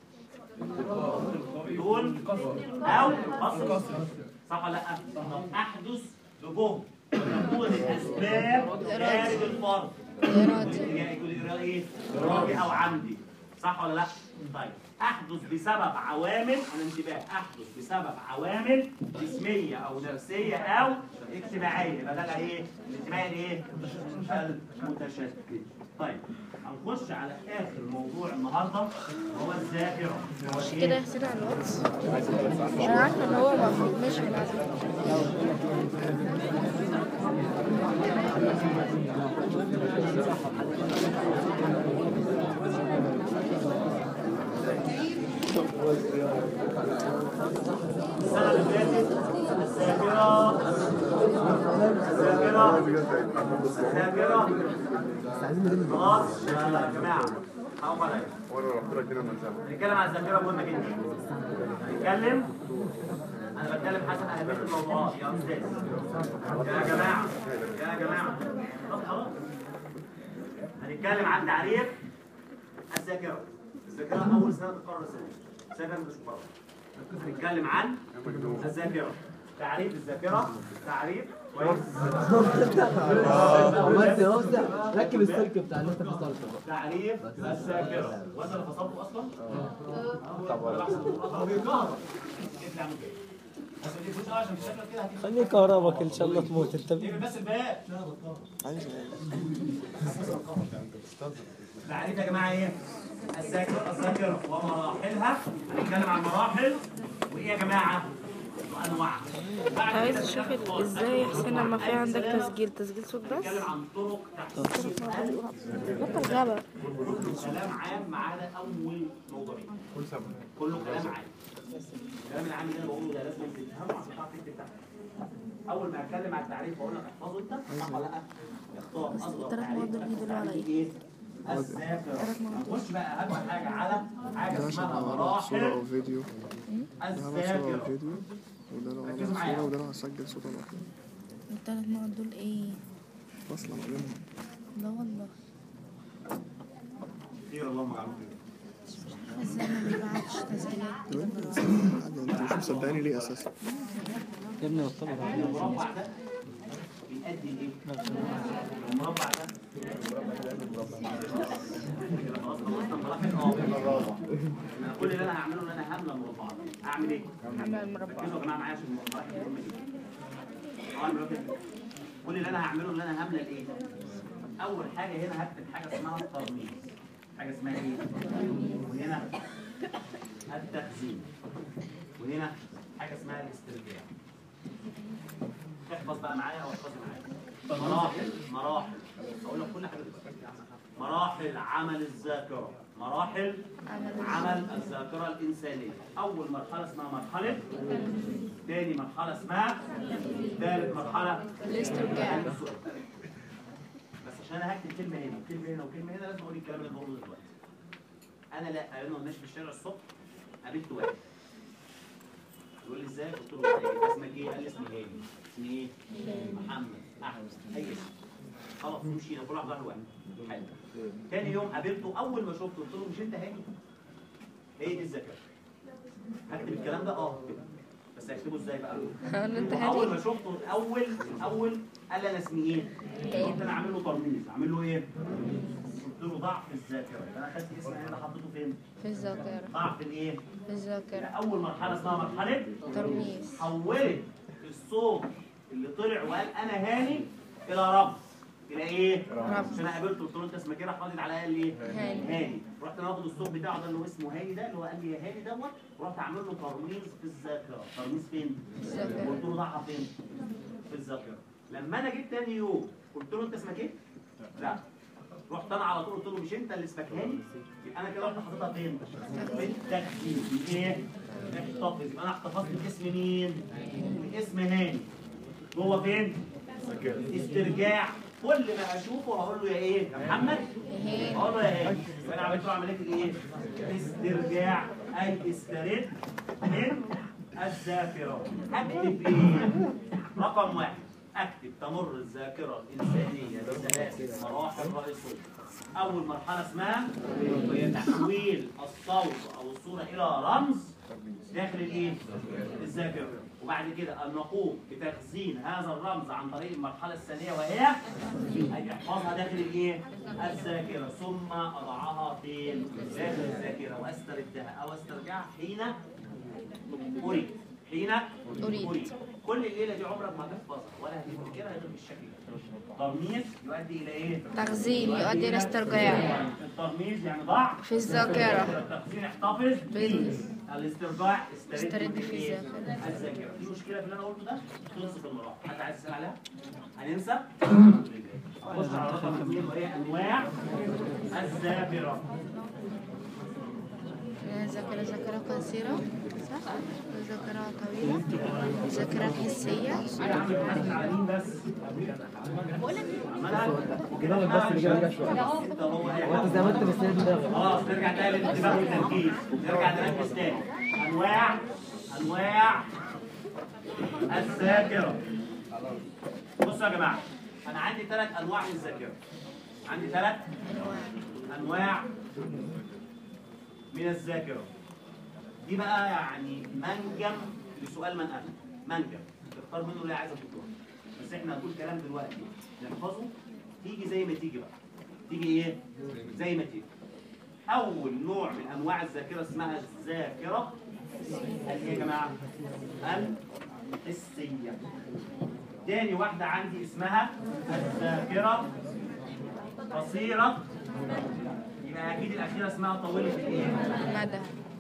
بدون او قصر صح ولا لا احدث بجهد تكون الاسباب خارج الفرد إرادي يكون إرادي ايه؟ إرادي أو عمدي صح ولا لا؟ طيب أحدث بسبب عوامل الانتباه أحدث بسبب عوامل جسمية أو نفسية أو اجتماعية يبقى ده إيه؟ الانتباه الإيه؟ المتشتت طيب هنخش على آخر موضوع النهاردة هو الذاكرة هو مش إيه؟ كده يا حسين على الواتس انا عارفه ان هو المفروض ماشي بالعزم السنة اللي فاتت الذاكرة الذاكرة الذاكرة خلاص يا جماعة حرام عليا نتكلم عن الذاكرة مهمة جدا نتكلم أنا بتكلم حسب أهمية الموضوعات يا أستاذ يا جماعة يا جماعة طب خلاص هنتكلم عن تعريف الذاكرة الذاكرة أول سنة تقرر سنة سنة مش مقرر هنتكلم عن الذاكرة تعريف الذاكرة تعريف كويس عملت اهو ركب السلك بتاع اللي انت فصلته تعريف الذاكرة وانت اللي فصلته اصلا؟ طب ولا هو بيكهرب كيف نعمل كده؟ بس ما تقفلوش عشان شكلك كده هتيجي خليه كهربك ان شاء الله تموت انت اقفل بس الباب تعريف يا جماعه ايه؟ الذاكرة الذاكرة ومراحلها هنتكلم عن مراحل وايه يا جماعه؟ وانواعها بعد عايز كده اشوف نتكلم ازاي يا حسين لما في عن عندك سلامة. تسجيل تسجيل صوت بس نتكلم عن طرق تحسين بطل غابة كلام عام ما عدا اول موضوعين كله كلام عام الكلام العام اللي انا بقوله ده لازم تفهمه عشان تعرف تكتب تحت اول ما اتكلم عن التعريف بقول لك احفظه انت صح ولا لا؟ اختار اصغر التلات تعريف مواد اللي بيدلوا على تعريف ايه؟ الذاكرة نخش بقى اهم حاجة على حاجة ده عشان اسمها أعرف صورة أو مراحل فيديو ده عمل صورة أو الذاكرة فيديو وده لو ركزوا عمل معايا. صورة وده لو هسجل صوت أنا التلات مواد دول ايه؟ فاصلة ما بينهم لا والله خير اللهم اجعله خير ازاي ما بيبعتش تسجيلات طب أنت حاجة أنت مش مصدقني ليه أساسا يا ابني بطل المربع ده بيؤدي لايه؟ المربع ده خلاص خلصنا المراحل اه أنا كل اللي انا هعمله ان انا هملى مربعات اعمل ايه؟ عامل المربع ركزوا يا جماعه معايا عشان المراحل مهمه جدا اه أنا ركز. كل اللي انا هعمله ان انا هملى الايه؟ اول حاجه هنا هكتب حاجه اسمها الترميز حاجه اسمها ايه؟ وهنا التخزين وهنا حاجه اسمها الاسترجاع احفظ بقى معايا او احفظ معايا مراحل مراحل اقول لك كل حاجه دلوقتي. مراحل عمل الذاكره مراحل عمل الذاكره الانسانيه اول مرحله اسمها مرحله تاني مرحله اسمها ثالث مرحله الاسترجاع السؤال. بس عشان انا هكتب كلمه هنا وكلمه هنا وكلمه هنا لازم اقول الكلام اللي بقوله دلوقتي انا لا انا ماشي في الشارع الصبح قابلت واحد يقول لي ازاي قلت له ازاي اسمك ايه قال لي اسمي هاني اسمي ايه محمد احمد اي اسم خلاص مشينا كل واحد راح لوحده حلو تاني يوم قابلته اول ما شفته قلت له مش انت هاني هي دي الذاكره هكتب الكلام ده اه هكتبه. بس هكتبه ازاي بقى قال له انت اول هادي ما شفته الاول الاول قال لي انا اسمي ايه؟ قلت انا عامل له ترميز عامل له ايه؟ قلت له ضعف الذاكره انا خدت اسمي هنا حطيته فين؟ في الذاكرة ضعف الايه؟ في الذاكرة اول مرحله اسمها مرحله ترميز حولت الصوت اللي طلع وقال انا هاني الى رمز الى ايه؟ رمز. عشان انا قابلته قلت له انت اسمك ايه؟ راح رادد عليا قال لي ايه؟ هاني. هاني رحت انا واخد الصوت بتاعه ده اللي هو اسمه هاني ده اللي هو قال لي يا هاني دوت ورحت عامل له ترميز في الذاكره ترميز فين؟ الذاكرة. قلت له ضعها فين؟ في الذاكره لما انا جيت تاني يوم قلت له انت اسمك ايه؟ لا رحت انا على طول قلت له مش انت اللي اسمك هاني يبقى انا كده رحت حاططها فين؟ في التخزين ايه؟ احتفظ يبقى انا احتفظت باسم مين؟ باسم هاني جوه فين؟ استرجاع كل ما اشوفه هقول له يا ايه؟ يا محمد؟ هاني. اقول له يا هاني يبقى انا عملت له عمليه الايه؟ استرجاع اي استرد من الذاكره اكتب ايه؟ رقم واحد اكتب تمر الذاكره الانسانيه بثلاث مراحل رئيسيه اول مرحله اسمها تحويل الصوت او الصوره الى رمز داخل الايه؟ الذاكره وبعد كده ان نقوم بتخزين هذا الرمز عن طريق المرحله الثانيه وهي أن احفظها داخل الايه؟ الذاكره ثم اضعها في داخل الذاكره واستردها او استرجعها حين اريد حين أريد. كل الليله دي عمرك ما هتحفظها ولا هتفتكرها غير بالشكل ده ترميز يؤدي الى ايه؟ تخزين يؤدي إلى استرجاع الترميز يعني ضع في الذاكرة التخزين احتفظ بال- الاسترجاع استرد استرد في في الذاكرة. الذاكره في مشكله في اللي انا قلته ده خلصت المراحل حد عايز يسال عليها هننسى نخش على رقم اثنين وهي انواع الذاكره ذاكرة ذاكرة قصيرة صح؟ ذاكرة طويلة ذاكرة حسية انا عامل حاجه على مين بس عملها كده بس اللي جاي جاي شويه انت هو اي وانت زي ما انت مستني دماغك خلاص نرجع تاني للانتباه والتركيز نرجع نركز تاني انواع انواع الذاكره بصوا يا جماعه انا عندي ثلاث انواع من الذاكره عندي ثلاث انواع من الذاكره دي بقى يعني منجم لسؤال من انا منجم تختار منه اللي عايزه تختار بس احنا هنقول كلام دلوقتي نحفظه تيجي زي ما تيجي بقى تيجي ايه زي ما تيجي اول نوع من انواع الذاكره اسمها الذاكره اللي هي يا جماعه الحسيه تاني واحده عندي اسمها الذاكره قصيره يبقى اكيد الاخيره اسمها طويله الايه مدى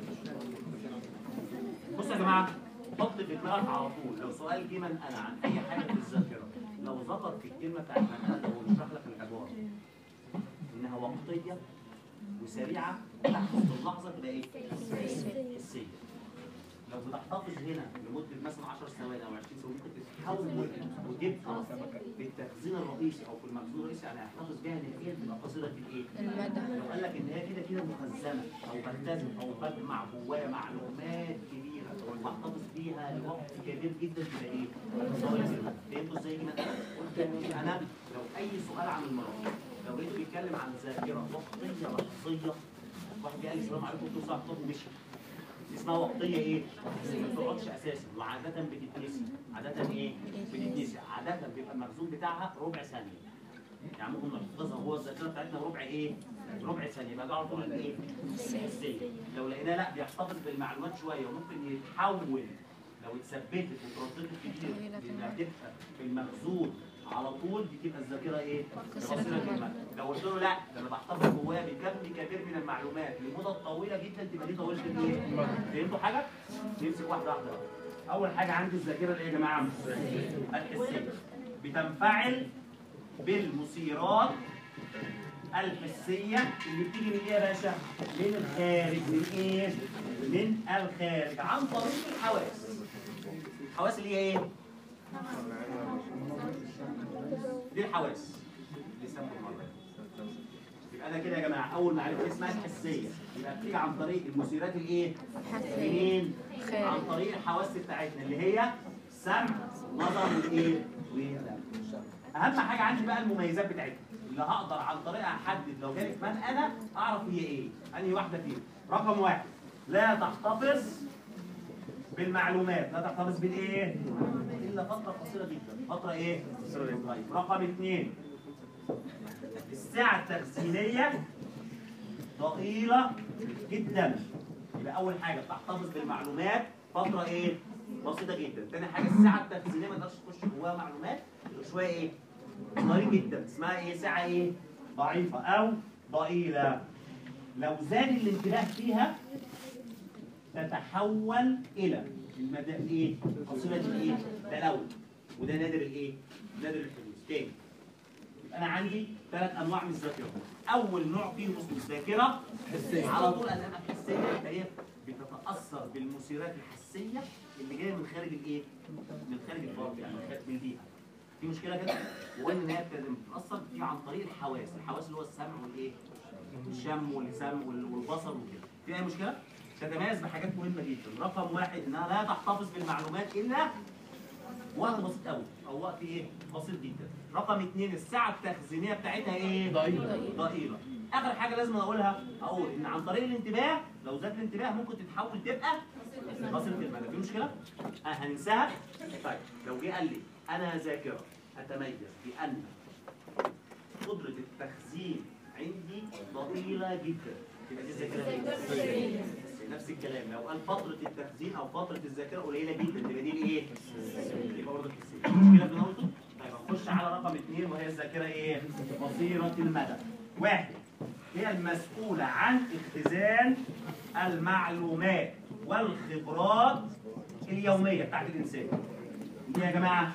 بصوا يا جماعه حط في دماغك على طول لو سؤال جه من انا عن اي حاجه في الذاكره لو ذكر في الكلمه بتاعت من انا لو نشرح لك العباره انها وقتيه وسريعه تحدث في اللحظه تبقى ايه؟ حسيه لو بتحتفظ هنا لمده مثلا 10 ثواني او 20 ثواني ممكن تتحول وتبقى بالتخزين الرئيسي او في المخزون الرئيسي يعني هيحتفظ بيها نهائيا تبقى قصيره الايه؟ المدى لو قال لك ان هي كده كده مخزنه او بختزن او بجمع جوايا معلومات كبيره واحتفظ بيها لوقت كبير جدا تبقى ايه؟ طويلة. فهمتوا ازاي دي مثلا؟ قلت إن انا لو اي سؤال عن المرض لو لقيته بيتكلم عن ذاكره وقتيه لحظيه واحد قال لي السلام عليكم قلت له صح طب مشي دي اسمها وقتيه ايه؟ ما بتقعدش اساسا وعاده بتتنسي عاده ايه؟ بتتنسي عاده بيبقى المخزون بتاعها ربع ثانيه يعني ممكن نحفظها هو الذاكره بتاعتنا ربع ايه؟ ربع ثانيه يبقى ده على طول الايه؟ الحسيه لو لقيناه لا بيحتفظ بالمعلومات شويه وممكن يتحول لو اتثبتت وترددت كتير لانها تبقى في المخزون على طول بتبقى الذاكره ايه؟ قصيره المدى لو قلت له لا ده انا بحتفظ جوايا بكم كبير من المعلومات لمدة طويله جدا تبقى دي طويله الايه؟ فهمتوا حاجه؟ نمسك واحده واحده بقى. اول حاجه عندي الذاكره الايه يا جماعه؟ الحسيه بتنفعل بالمثيرات الحسية اللي بتيجي من ايه يا باشا؟ من الخارج من ايه؟ من الخارج عن طريق الحواس الحواس اللي هي ايه؟ دي الحواس اللي سموا المرة يبقى انا كده يا جماعه اول معرفه اسمها الحسيه يبقى بتيجي عن طريق المثيرات الايه؟ منين؟ عن طريق الحواس بتاعتنا اللي هي سمع نظر وايه؟ ولمس اهم حاجه عندي بقى المميزات بتاعتها اللي هقدر عن طريقها احدد لو جالي من انا اعرف هي ايه انهي واحده فيهم رقم واحد لا تحتفظ بالمعلومات لا تحتفظ بالايه الا فتره قصيره جدا فتره ايه طيب رقم اثنين السعه التخزينيه ضئيله جدا يبقى اول حاجه بتحتفظ بالمعلومات فتره ايه بسيطه جدا تاني حاجه السعه التخزينيه ما تقدرش تخش جواها معلومات غير شويه ايه ضئيل جدا اسمها ايه سعه ايه ضعيفه او ضئيله لو زاد الانتباه فيها تتحول الى المدى الايه قصيره الايه تلون وده نادر الايه نادر الحدوث تاني يبقى انا عندي ثلاث انواع من الذاكره اول نوع فيهم اسمه الذاكره حسيه على طول انا حسيه هي بتتاثر بالمثيرات الحسيه اللي جايه من خارج الايه من خارج الفرد يعني من خارج من البيئه في مشكله كده وقلنا ان هي بتتاثر بتيجي عن طريق الحواس الحواس اللي هو السمع والايه الشم واللسان وال- والبصر وكده في اي مشكله تتميز بحاجات مهمه جدا رقم واحد انها لا تحتفظ بالمعلومات الا وقت بسيط قوي او وقت ايه بسيط جدا رقم اثنين الساعه التخزينيه بتاعتها ايه ضئيله ضئيله اخر حاجه لازم اقولها اقول ان عن طريق الانتباه لو زاد الانتباه ممكن تتحول تبقى قصيره المدى في مشكله اه هننساها طيب لو جه قال لي انا ذاكره اتميز بان قدره التخزين عندي ضئيله جدا يبقى دي الذاكره ايه؟ نفس الكلام لو قال فتره التخزين او فتره الذاكره قليله جدا تبقى دي الايه؟ يبقى برضه الحسيه مشكله في نقطه طيب هنخش على رقم اثنين وهي الذاكره ايه؟ قصيره المدى واحد هي المسؤوله عن اختزان المعلومات والخبرات اليوميه بتاعت الانسان دي يا جماعه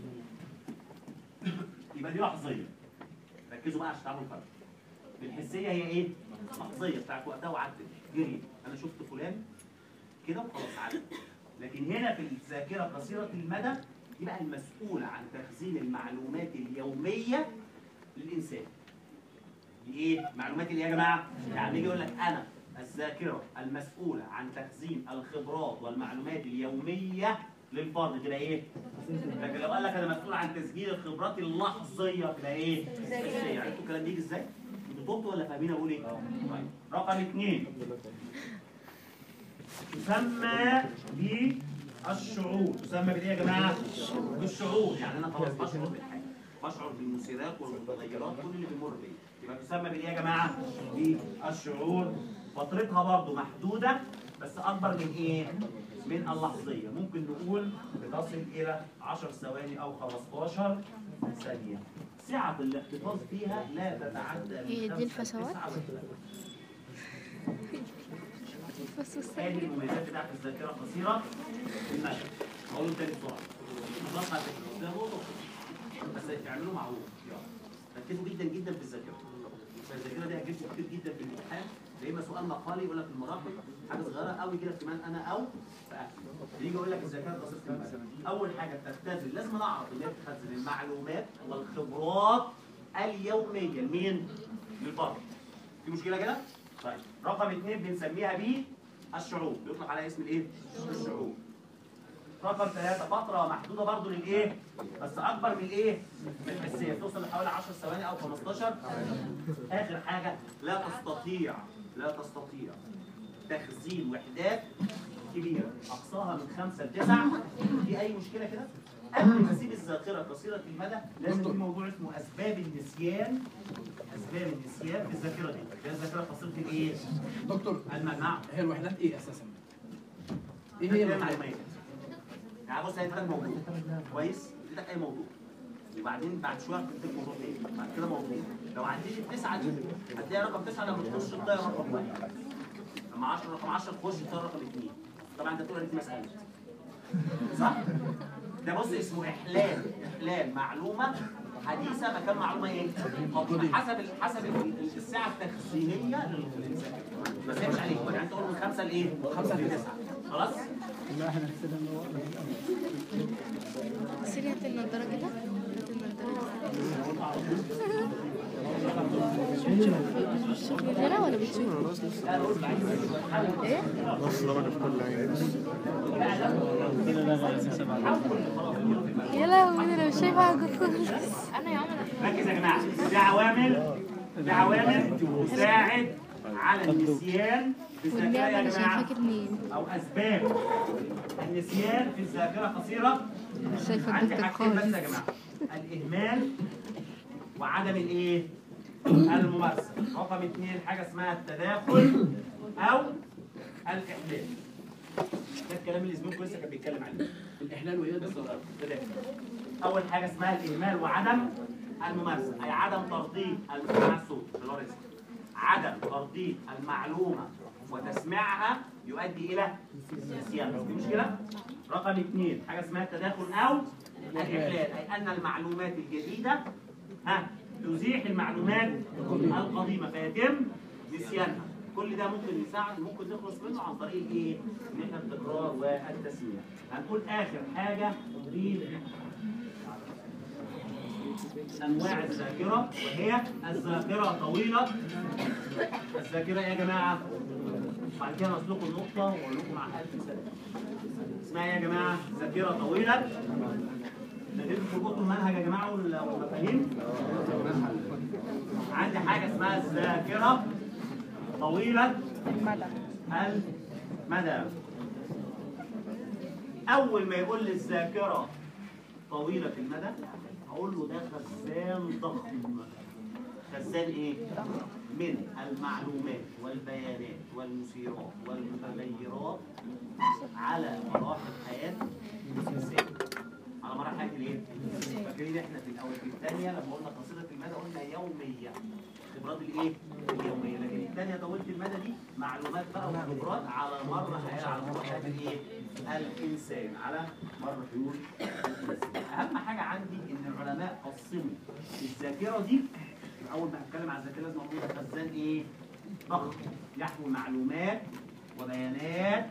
يبقى دي لحظيه ركزوا بقى عشان تعرفوا الفرق الحسيه هي ايه؟ لحظيه بتاعت وقتها وعدت جري انا شفت فلان كده وخلاص عدت لكن هنا في الذاكره قصيره المدى دي بقى المسؤوله عن تخزين المعلومات اليوميه للانسان دي ايه؟ معلومات اللي يا جماعه؟ يعني يجي يقول لك انا الذاكره المسؤوله عن تخزين الخبرات والمعلومات اليوميه للفرد تبقى ايه؟ لكن لو قال لك انا مسؤول عن تسجيل الخبرات اللحظيه تبقى ايه؟ حسيه عرفتوا الكلام بيجي ازاي؟ انتوا تبطوا ولا فاهمين اقول ايه؟ طيب رقم اثنين تسمى بالشعور تسمى بالايه يا جماعه؟ بالشعور يعني انا خلاص بشعر بالحاجه بشعر بالمثيرات والمتغيرات كل اللي بيمر بيا يبقى تسمى بالايه يا جماعه؟ بالشعور فترتها برضو محدوده بس اكبر من ايه؟ من اللحظيه ممكن نقول بتصل الى 10 ثواني او 15 ثانيه سعه الاحتفاظ فيها لا تتعدى من هي دي خمسة الفسوات؟ لتسعة وثلاثين. بس هذه المميزات بتاعت الذاكره قصيره المدى اقول تاني بسرعه خلاص على فكره ده نقطه بس اعملوا معروف يلا ركزوا جدا جدا في الذاكره الذاكره دي هتجيبكم كتير جدا في الامتحان يا اما سؤال مقالي يقول لك في المراحل حاجه صغيره قوي كده كمان انا او في أهل. يجي يقول لك الذاكره قصيره المدى اول حاجه بتختزن لازم نعرف ان هي بتخزن المعلومات والخبرات اليوميه لمين؟ للفرد في مشكله كده؟ طيب رقم اثنين بنسميها بيه الشعوب بيطلق على اسم الايه؟ الشعوب رقم ثلاثة فترة محدودة برضو للايه؟ بس أكبر من الايه؟ من الحسية توصل لحوالي 10 ثواني أو 15 آخر حاجة لا تستطيع لا تستطيع تخزين وحدات كبيرة أقصاها من خمسة لتسع في أي مشكلة كده؟ قبل ما أسيب الذاكرة قصيرة المدى لازم في موضوع اسمه أسباب النسيان أسباب النسيان في الذاكرة دي، ده الذاكرة قصيرة الإيه؟ دكتور المنع هي الوحدات ايه اساسا؟ ايه هي الوحدات؟ معلومات يعني بص هيديلك موضوع كويس يديلك اي موضوع وبعدين بعد شويه هتكتب موضوعين بعد كده موضوع لو عديت التسعه دي هتلاقي رقم تسعه لما تخش تلاقي رقم واحد اما 10 رقم 10 تخش تلاقي رقم اثنين طبعا انت تقول دي مساله صح؟ ده بص اسمه احلال احلال معلومه حديثه مكان معلومه ايه؟ قديمه حسب ال- حسب ال- ال- الساعه التخزينيه للانسان ما تسيبش عليك يعني انت تقول من خمسه لايه؟ من خمسه لتسعه خلاص؟ لا احنا كده سيري هات النضارة كده هات النضارة بتشوفي غيرها ولا بتشوفي؟ خلاص لسه ايه؟ نص درجة في كل عين يا لهوي انا مش شايفة حاجة خالص انا يا عمر ركز يا جماعه دي عوامل دي عوامل تساعد على النسيان في الذاكره والنعمة يا انا جماعه شايفاك منين؟ او اسباب النسيان في الذاكره قصيره مش شايفة عندي الدكتور حاجتين بس خالص يا جماعه الاهمال وعدم الايه الممارسه رقم اثنين حاجه اسمها التداخل او الاحلال ده الكلام اللي زميلكم لسه كان بيتكلم عليه الاحلال وايه بالظبط التداخل اول حاجه اسمها الاهمال وعدم الممارسه اي عدم ترتيب مع الصوت اللي هو الاسم. عدم ترتيب المعلومه وتسميعها يؤدي الى نسيان دي مشكله رقم اثنين حاجه اسمها التداخل او الاحلال اي ان المعلومات الجديده ها تزيح المعلومات القديمه فيتم نسيانها كل ده ممكن يساعد ممكن نخلص منه عن طريق الايه؟ ان احنا التكرار والتسميع هنقول اخر حاجه في انواع الذاكره وهي الذاكره طويله الذاكره إيه يا جماعه بعد كده نسلكم النقطه واقول لكم مع الف سنه اسمها إيه يا جماعه ذاكره طويله نجد في كتب المنهج يا جماعه ولا- والمفاهيم عندي حاجه اسمها الذاكره طويله المدى اول ما يقول لي الذاكره طويله المدى اقول له ده خزان ضخم خزان ايه من المعلومات والبيانات والمثيرات والمتغيرات على مراحل حياه الانسان على مراحل حياه الايه فاكرين احنا في الاول في الثانيه لما قلنا قصيره المدى قلنا يوميه خبرات الايه اليوميه لكن الثانيه طويله المدى دي معلومات بقى وخبرات على مر حياه على مر حياه الايه الانسان على مر حيول الانسان اهم حاجه عندي ان العلماء قسموا الذاكره دي اول ما هتكلم عن الذاكره لازم اقول ده خزان ايه ضخم يحوي معلومات وبيانات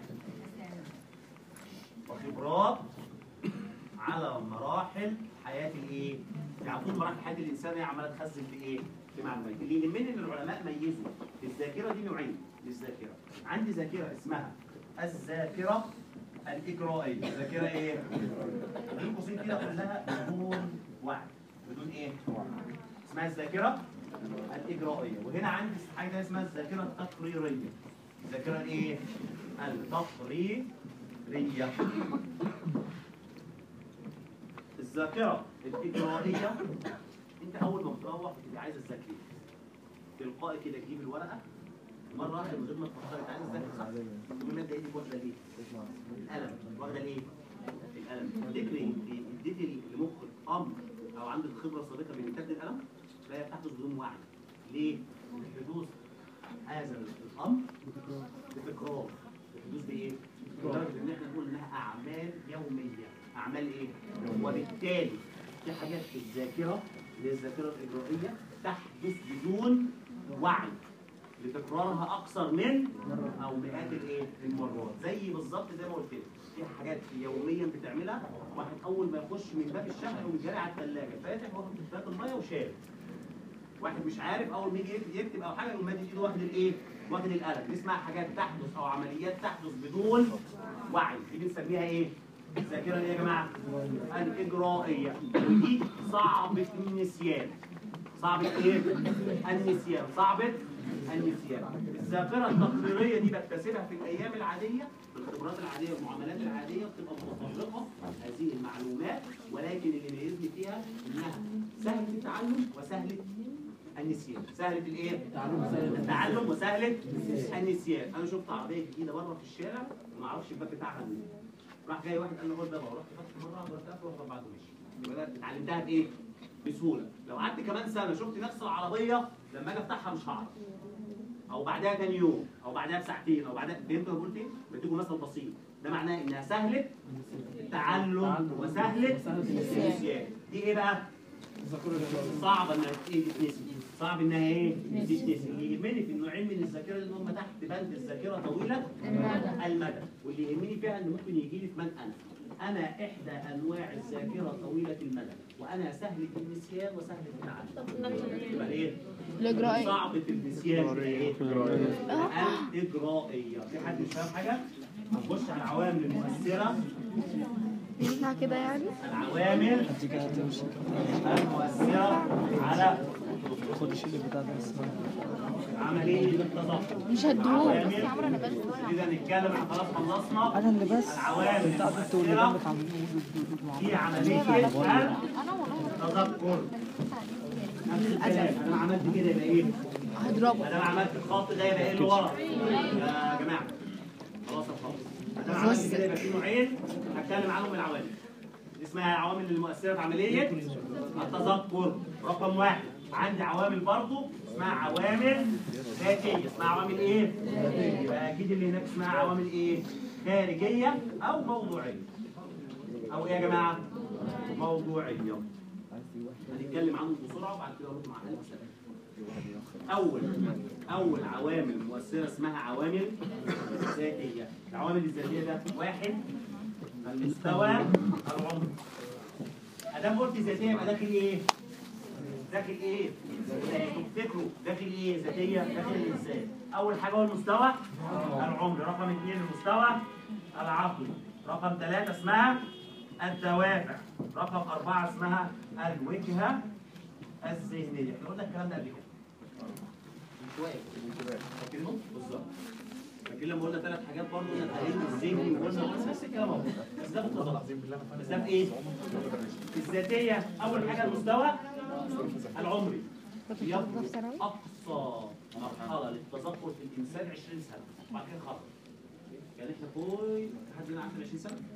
وخبرات على مراحل حياه الايه؟ يعني طول مراحل حياه الانسان هي عماله تخزن في ايه؟ في معلومات اللي يهمني ان العلماء ميزوا الذاكره دي نوعين للذاكره عندي ذاكره اسمها الذاكره الاجرائيه الذاكره ايه؟ بين قوسين كده كلها بدون وعي بدون ايه؟ اسمها الذاكره الاجرائيه وهنا عندي حاجه تانية اسمها الذاكره التقريريه الذاكره الايه؟ التقريريه الذاكره الاجرائيه انت اول ما بتروح بتبقى عايز تذاكر تلقائي كده تجيب الورقه مره واحده من غير ما تفكر انت عايز تذاكر صح؟ تقوم الماده ايدك واخده الايه؟ القلم واخده الايه؟ القلم تفتكري اديتي لمخك امر او عندك خبره سابقه بامتداد القلم لا تحدث بدون وعي ليه؟ حدوث هذا الامر بتكرار الحدوث بايه؟ لدرجه ان احنا نقول انها اعمال يوميه اعمال ايه؟ وبالتالي في حاجات في الذاكره اللي هي الذاكره الاجرائيه تحدث بدون وعي لتكرارها اكثر من او مئات الايه المرات زي بالظبط زي ما قلت لك في حاجات يوميا بتعملها واحد اول ما يخش من باب الشقه يقوم جاري على الثلاجه فاتح واخد كوبايه الميه وشارب واحد مش عارف اول ما يجي يكتب- يكتب او حاجه يقوم مادي ايده واخد الايه واخد القلم دي اسمها حاجات تحدث او عمليات تحدث بدون وعي دي بنسميها ايه الذاكره دي يا جماعه الاجرائيه دي صعبه النسيان صعبة ايه؟ النسيان، صعبة النسيان. الذاكرة التقريرية دي بكتسبها في الأيام العادية، في الخبرات العادية والمعاملات العادية بتبقى متطرقة هذه المعلومات ولكن اللي يميزني فيها إنها سهلة التعلم وسهلة النسيان، سهلة الإيه؟ التعلم وسهلة النسيان، أنا شفت عربية جديدة بره في الشارع وما أعرفش الباب بتاعها منين. راح جاي واحد قال له خد ده بقى، رحت فتحت مرة واحدة ورحت قافل ورحت بعده مشي. يبقى ده اتعلمتها بإيه؟ بسهوله لو قعدت كمان سنه شفت نفس العربيه لما اجي افتحها مش هعرف او بعدها تاني يوم او بعدها بساعتين او بعدها فهمت انا قلت ايه؟ بديكم مثل بسيط ده معناه انها سهله التعلم وسهله النسيان دي ايه بقى؟ صعبه انها ايه تتنسي صعب انها ايه تتنسي اللي يهمني في النوعين من الذاكره اللي هم تحت بند الذاكره طويله المدى واللي يهمني فيها ان ممكن يجي لي في من انا انا احدى انواع الذاكره طويله المدى وانا سهله النسيان وسهله التعلم يبقى ايه الإجرائية صعبة النسيان هي ايه؟ الإجرائية في حد مش فاهم حاجة؟ هنخش على العوامل المؤثرة ينفع كده يعني؟ العوامل المؤثرة على خد الشيل بتاع ده بس. عملية التذكر مش هديهوك عوامل إذا نتكلم عن خلاص خلصنا انا اللي بس العوامل بتاع ده انتوا اللي المؤثرة جنبك عاملين في عملية التذكر نفس الكلام أنا عملت كده يبقى إيه؟ هضربه انا عملت الخط ده يبقى ايه اللي ورا يا جماعه خلاص الخط انا عملت كده يبقى في نوعين هتكلم عنهم العوامل دي اسمها العوامل المؤثره في عمليه التذكر رقم واحد عندي عوامل برضو اسمها عوامل ذاتيه اسمها عوامل ايه؟ يبقى اكيد اللي هناك اسمها عوامل ايه؟ خارجيه او موضوعيه او ايه يا جماعه؟ موضوعيه هنتكلم عنهم بسرعه وبعد كده نروح مع الف سلام أول أول عوامل مؤثرة اسمها عوامل ذاتية، العوامل الذاتية ده واحد المستوى العمري. أدام قلت ذاتية يبقى داخل إيه؟ داخل إيه؟ تفتكروا داخل إيه؟ ذاتية داخل الإنسان. أول حاجة هو المستوى العمري، رقم اثنين المستوى العقلي، رقم ثلاثة اسمها الدوافع، رقم أربعة اسمها الوجهة الذهنية، احنا قلنا الكلام ده قبل كده. شويه فاكرينهم؟ بالظبط فاكرين لما قلنا ثلاث حاجات برضه قلنا التأهيل الذهني وقلنا بس نفس الكلام اهو بس ده بالتفصيل بس ده في ايه؟ الذاتية أول حاجة المستوى العمري يبلغ أقصى مرحلة للتذكر في الإنسان 20 سنة وبعد كده خلاص يعني احنا كل حد هنا عارف ال 20 سنة؟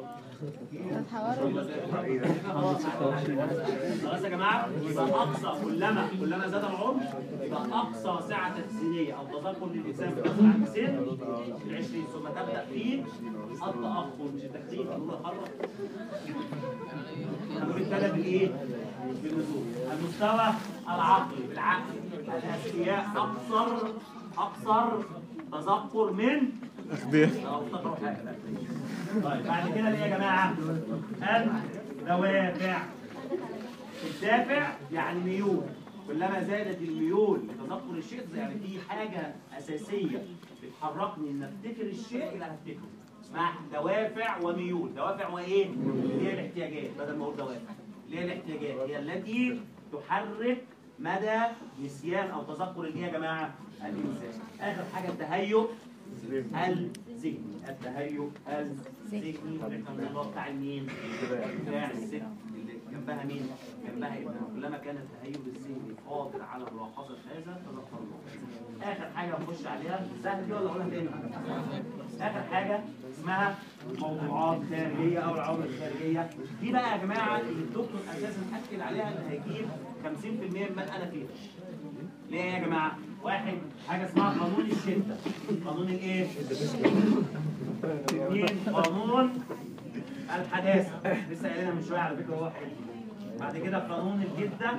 خلاص يا جماعه يبقى اقصى كلما كلما زاد العمر يبقى اقصى سعه تخزينيه او تذكر للانسان بتصل عند سن ال 20 ثم تبدا في التاخر مش التخزين نقول اخرج نقول ابتدى بالايه؟ بالنزول المستوى العقلي بالعقل الاذكياء اكثر اكثر تذكر من لو افتكروا حاجه طيب بعد كده ايه يا جماعه؟ الدوافع الدافع يعني ميول كلما زادت الميول لتذكر الشيء يعني في حاجه اساسيه بتحركني ان افتكر الشيء الى افتكره اسمها دوافع وميول دوافع وايه؟ اللي هي الاحتياجات بدل ما اقول دوافع اللي هي الاحتياجات هي التي تحرك مدى نسيان او تذكر الايه يا جماعه؟ الانسان اخر حاجه التهيؤ الذهني التهيؤ الذهني اللي هو بتاع المين؟ بتاع الست اللي جنبها مين؟ جنبها ابنها كلما كان التهيؤ الذهني قادر على ملاحظه هذا تذكرنا اخر حاجه نخش عليها سهل دي ولا اقولها تاني؟ اخر حاجه اسمها موضوعات خارجيه او العوامل الخارجيه دي بقى يا جماعه اللي الدكتور اساسا اكد عليها ان هيجيب 50% من انا فيها ليه يا جماعه؟ واحد حاجه اسمها قانون الشده قانون الايه؟ اثنين قانون الحداثه لسه قايلينها من شويه على فكره هو حاجه بعد كده قانون الجده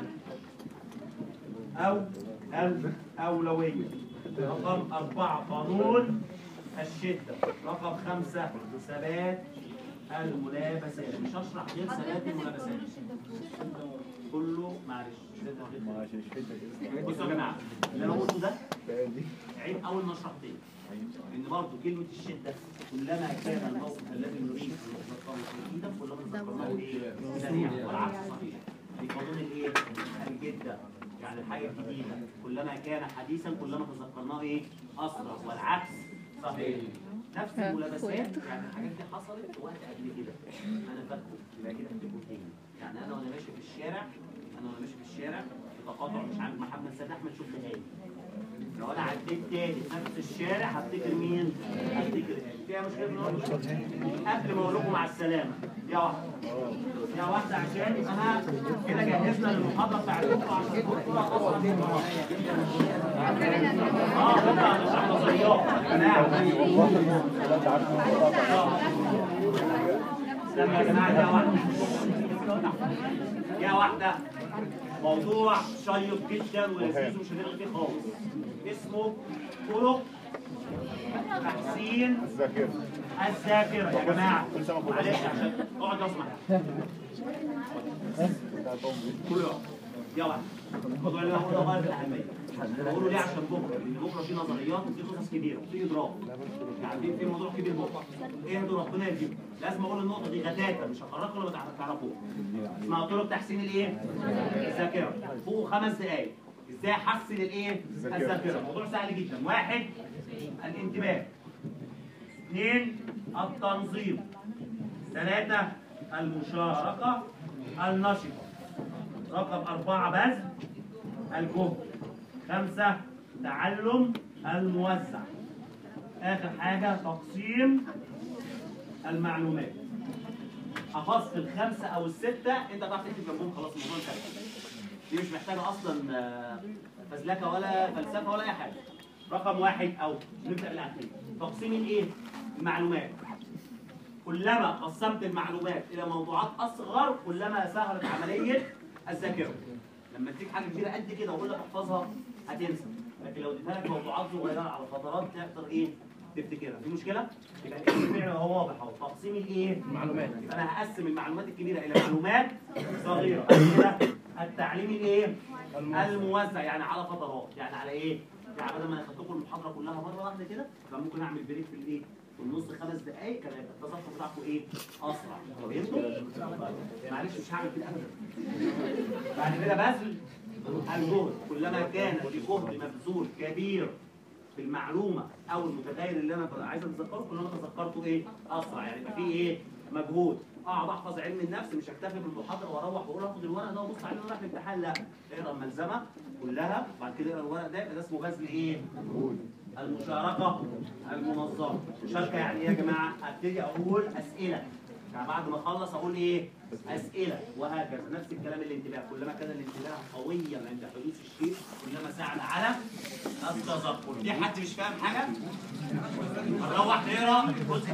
او الاولويه رقم أربعة قانون الشدة رقم خمسة ثبات الملابسات مش هشرح غير ثبات الملابسات كله معلش بصوا يا جماعه اللي انا قلته ده عيب اول ما اشرح تاني لان برضه كلمه الشده كلما كان الموقف الذي نريد ان نتذكره جديدا كلما تذكرناه ايه؟ سريعا والعكس صحيح في قانون الايه؟ الجده يعني الحاجه الجديده كلما كان حديثا كلما تذكرناه ايه؟ اسرع والعكس صحيح نفس الملابسات يعني الحاجات دي حصلت في وقت قبل كده انا فاكره يبقى كده افتكره تاني يعني انا وانا ماشي في الشارع انا وانا ماشي في الشارع في تقاطع مش عارف محمد سيد احمد شفت هاني لو انا عديت تاني في نفس الشارع هفتكر مين؟ هفتكر هاني فيها مشكله في النقطة دي؟ قبل ما اقول لكم مع السلامه يا واحده يا واحده عشان انا كده جهزنا للمحاضره بتاعتكم عشان الدكتوره خاصه بيها اه بكره هنشرح نظريات يا جماعه استنى يا جماعه يا واحده يا واحده موضوع شيق جدا ولذيذ ومش هنلغي فيه خالص اسمه طرق تحسين الذاكرة الذاكرة يا جماعة معلش عشان اقعد اسمع كله يقعد يا واحد الموضوع اللي انا هقوله غاية في الأهمية بقوله ليه عشان بكرة لأن بكرة في نظريات وفي قصص كبيرة وفي إدراك يعني في في موضوع كبير بكرة اهدوا ربنا يهديكم لازم أقول النقطة دي غتاتا مش هفرقكم ولا تعرفوها اسمها طرق تحسين الإيه؟ الذاكرة فوق خمس دقايق ازاي احسن الايه؟ الذاكرة موضوع سهل جدا واحد الانتباه اثنين التنظيم ثلاثة المشاركة النشطة رقم أربعة بذل الجهد خمسة تعلم الموزع آخر حاجة تقسيم المعلومات حفظت الخمسة أو الستة أنت تعرف تكتب جنبهم خلاص الموضوع انتهى دي مش محتاجة أصلا آه، فزلكة ولا فلسفة ولا أي حاجة رقم واحد أو نبدأ بالأخير تقسيم الإيه؟ المعلومات كلما قسمت المعلومات الى موضوعات اصغر كلما سهلت عمليه الذاكره لما اديك حاجه كبيره قد كده واقول لك احفظها هتنسى لكن لو اديتها لك موضوعات صغيره على فترات تقدر ايه تفتكرها في مشكله يبقى الاسم فعلا هو واضح اهو تقسيم الايه المعلومات يبقى انا هقسم المعلومات الكبيره الى معلومات صغيره كده التعليم الايه الموزع يعني على فترات يعني على ايه يعني بدل ما اخدت لكم المحاضره كلها مره واحده كده كان ممكن اعمل بريك في الايه في النص خمس دقائق كان هيبقى التصفح بتاعكم ايه اسرع فهمتوا معلش مش هعمل كده ابدا بعد كده بذل الجهد كلما كان لجهد مبذول كبير في المعلومه او المتغير اللي انا عايز اتذكره كلما تذكرته ايه اسرع يعني يبقى فيه ايه مجهود اقعد احفظ علم النفس مش اكتفي بالمحاضره واروح واقول اخد الورق ده وابص عليه ورايح الامتحان لا اقرا الملزمه كلها وبعد كده اقرا الورق ده يبقى ده اسمه بذل ايه؟ المشاركه المنظمه مشاركه يعني ايه يا جماعه؟ ابتدي اقول اسئله يعني بعد ما اخلص اقول ايه؟ اسئله وهكذا نفس الكلام الانتباه كلما كان الانتباه قويا عند حدوث الشيء كلما ساعد على التذكر في حد مش فاهم حاجه؟ نروح نقرا الجزء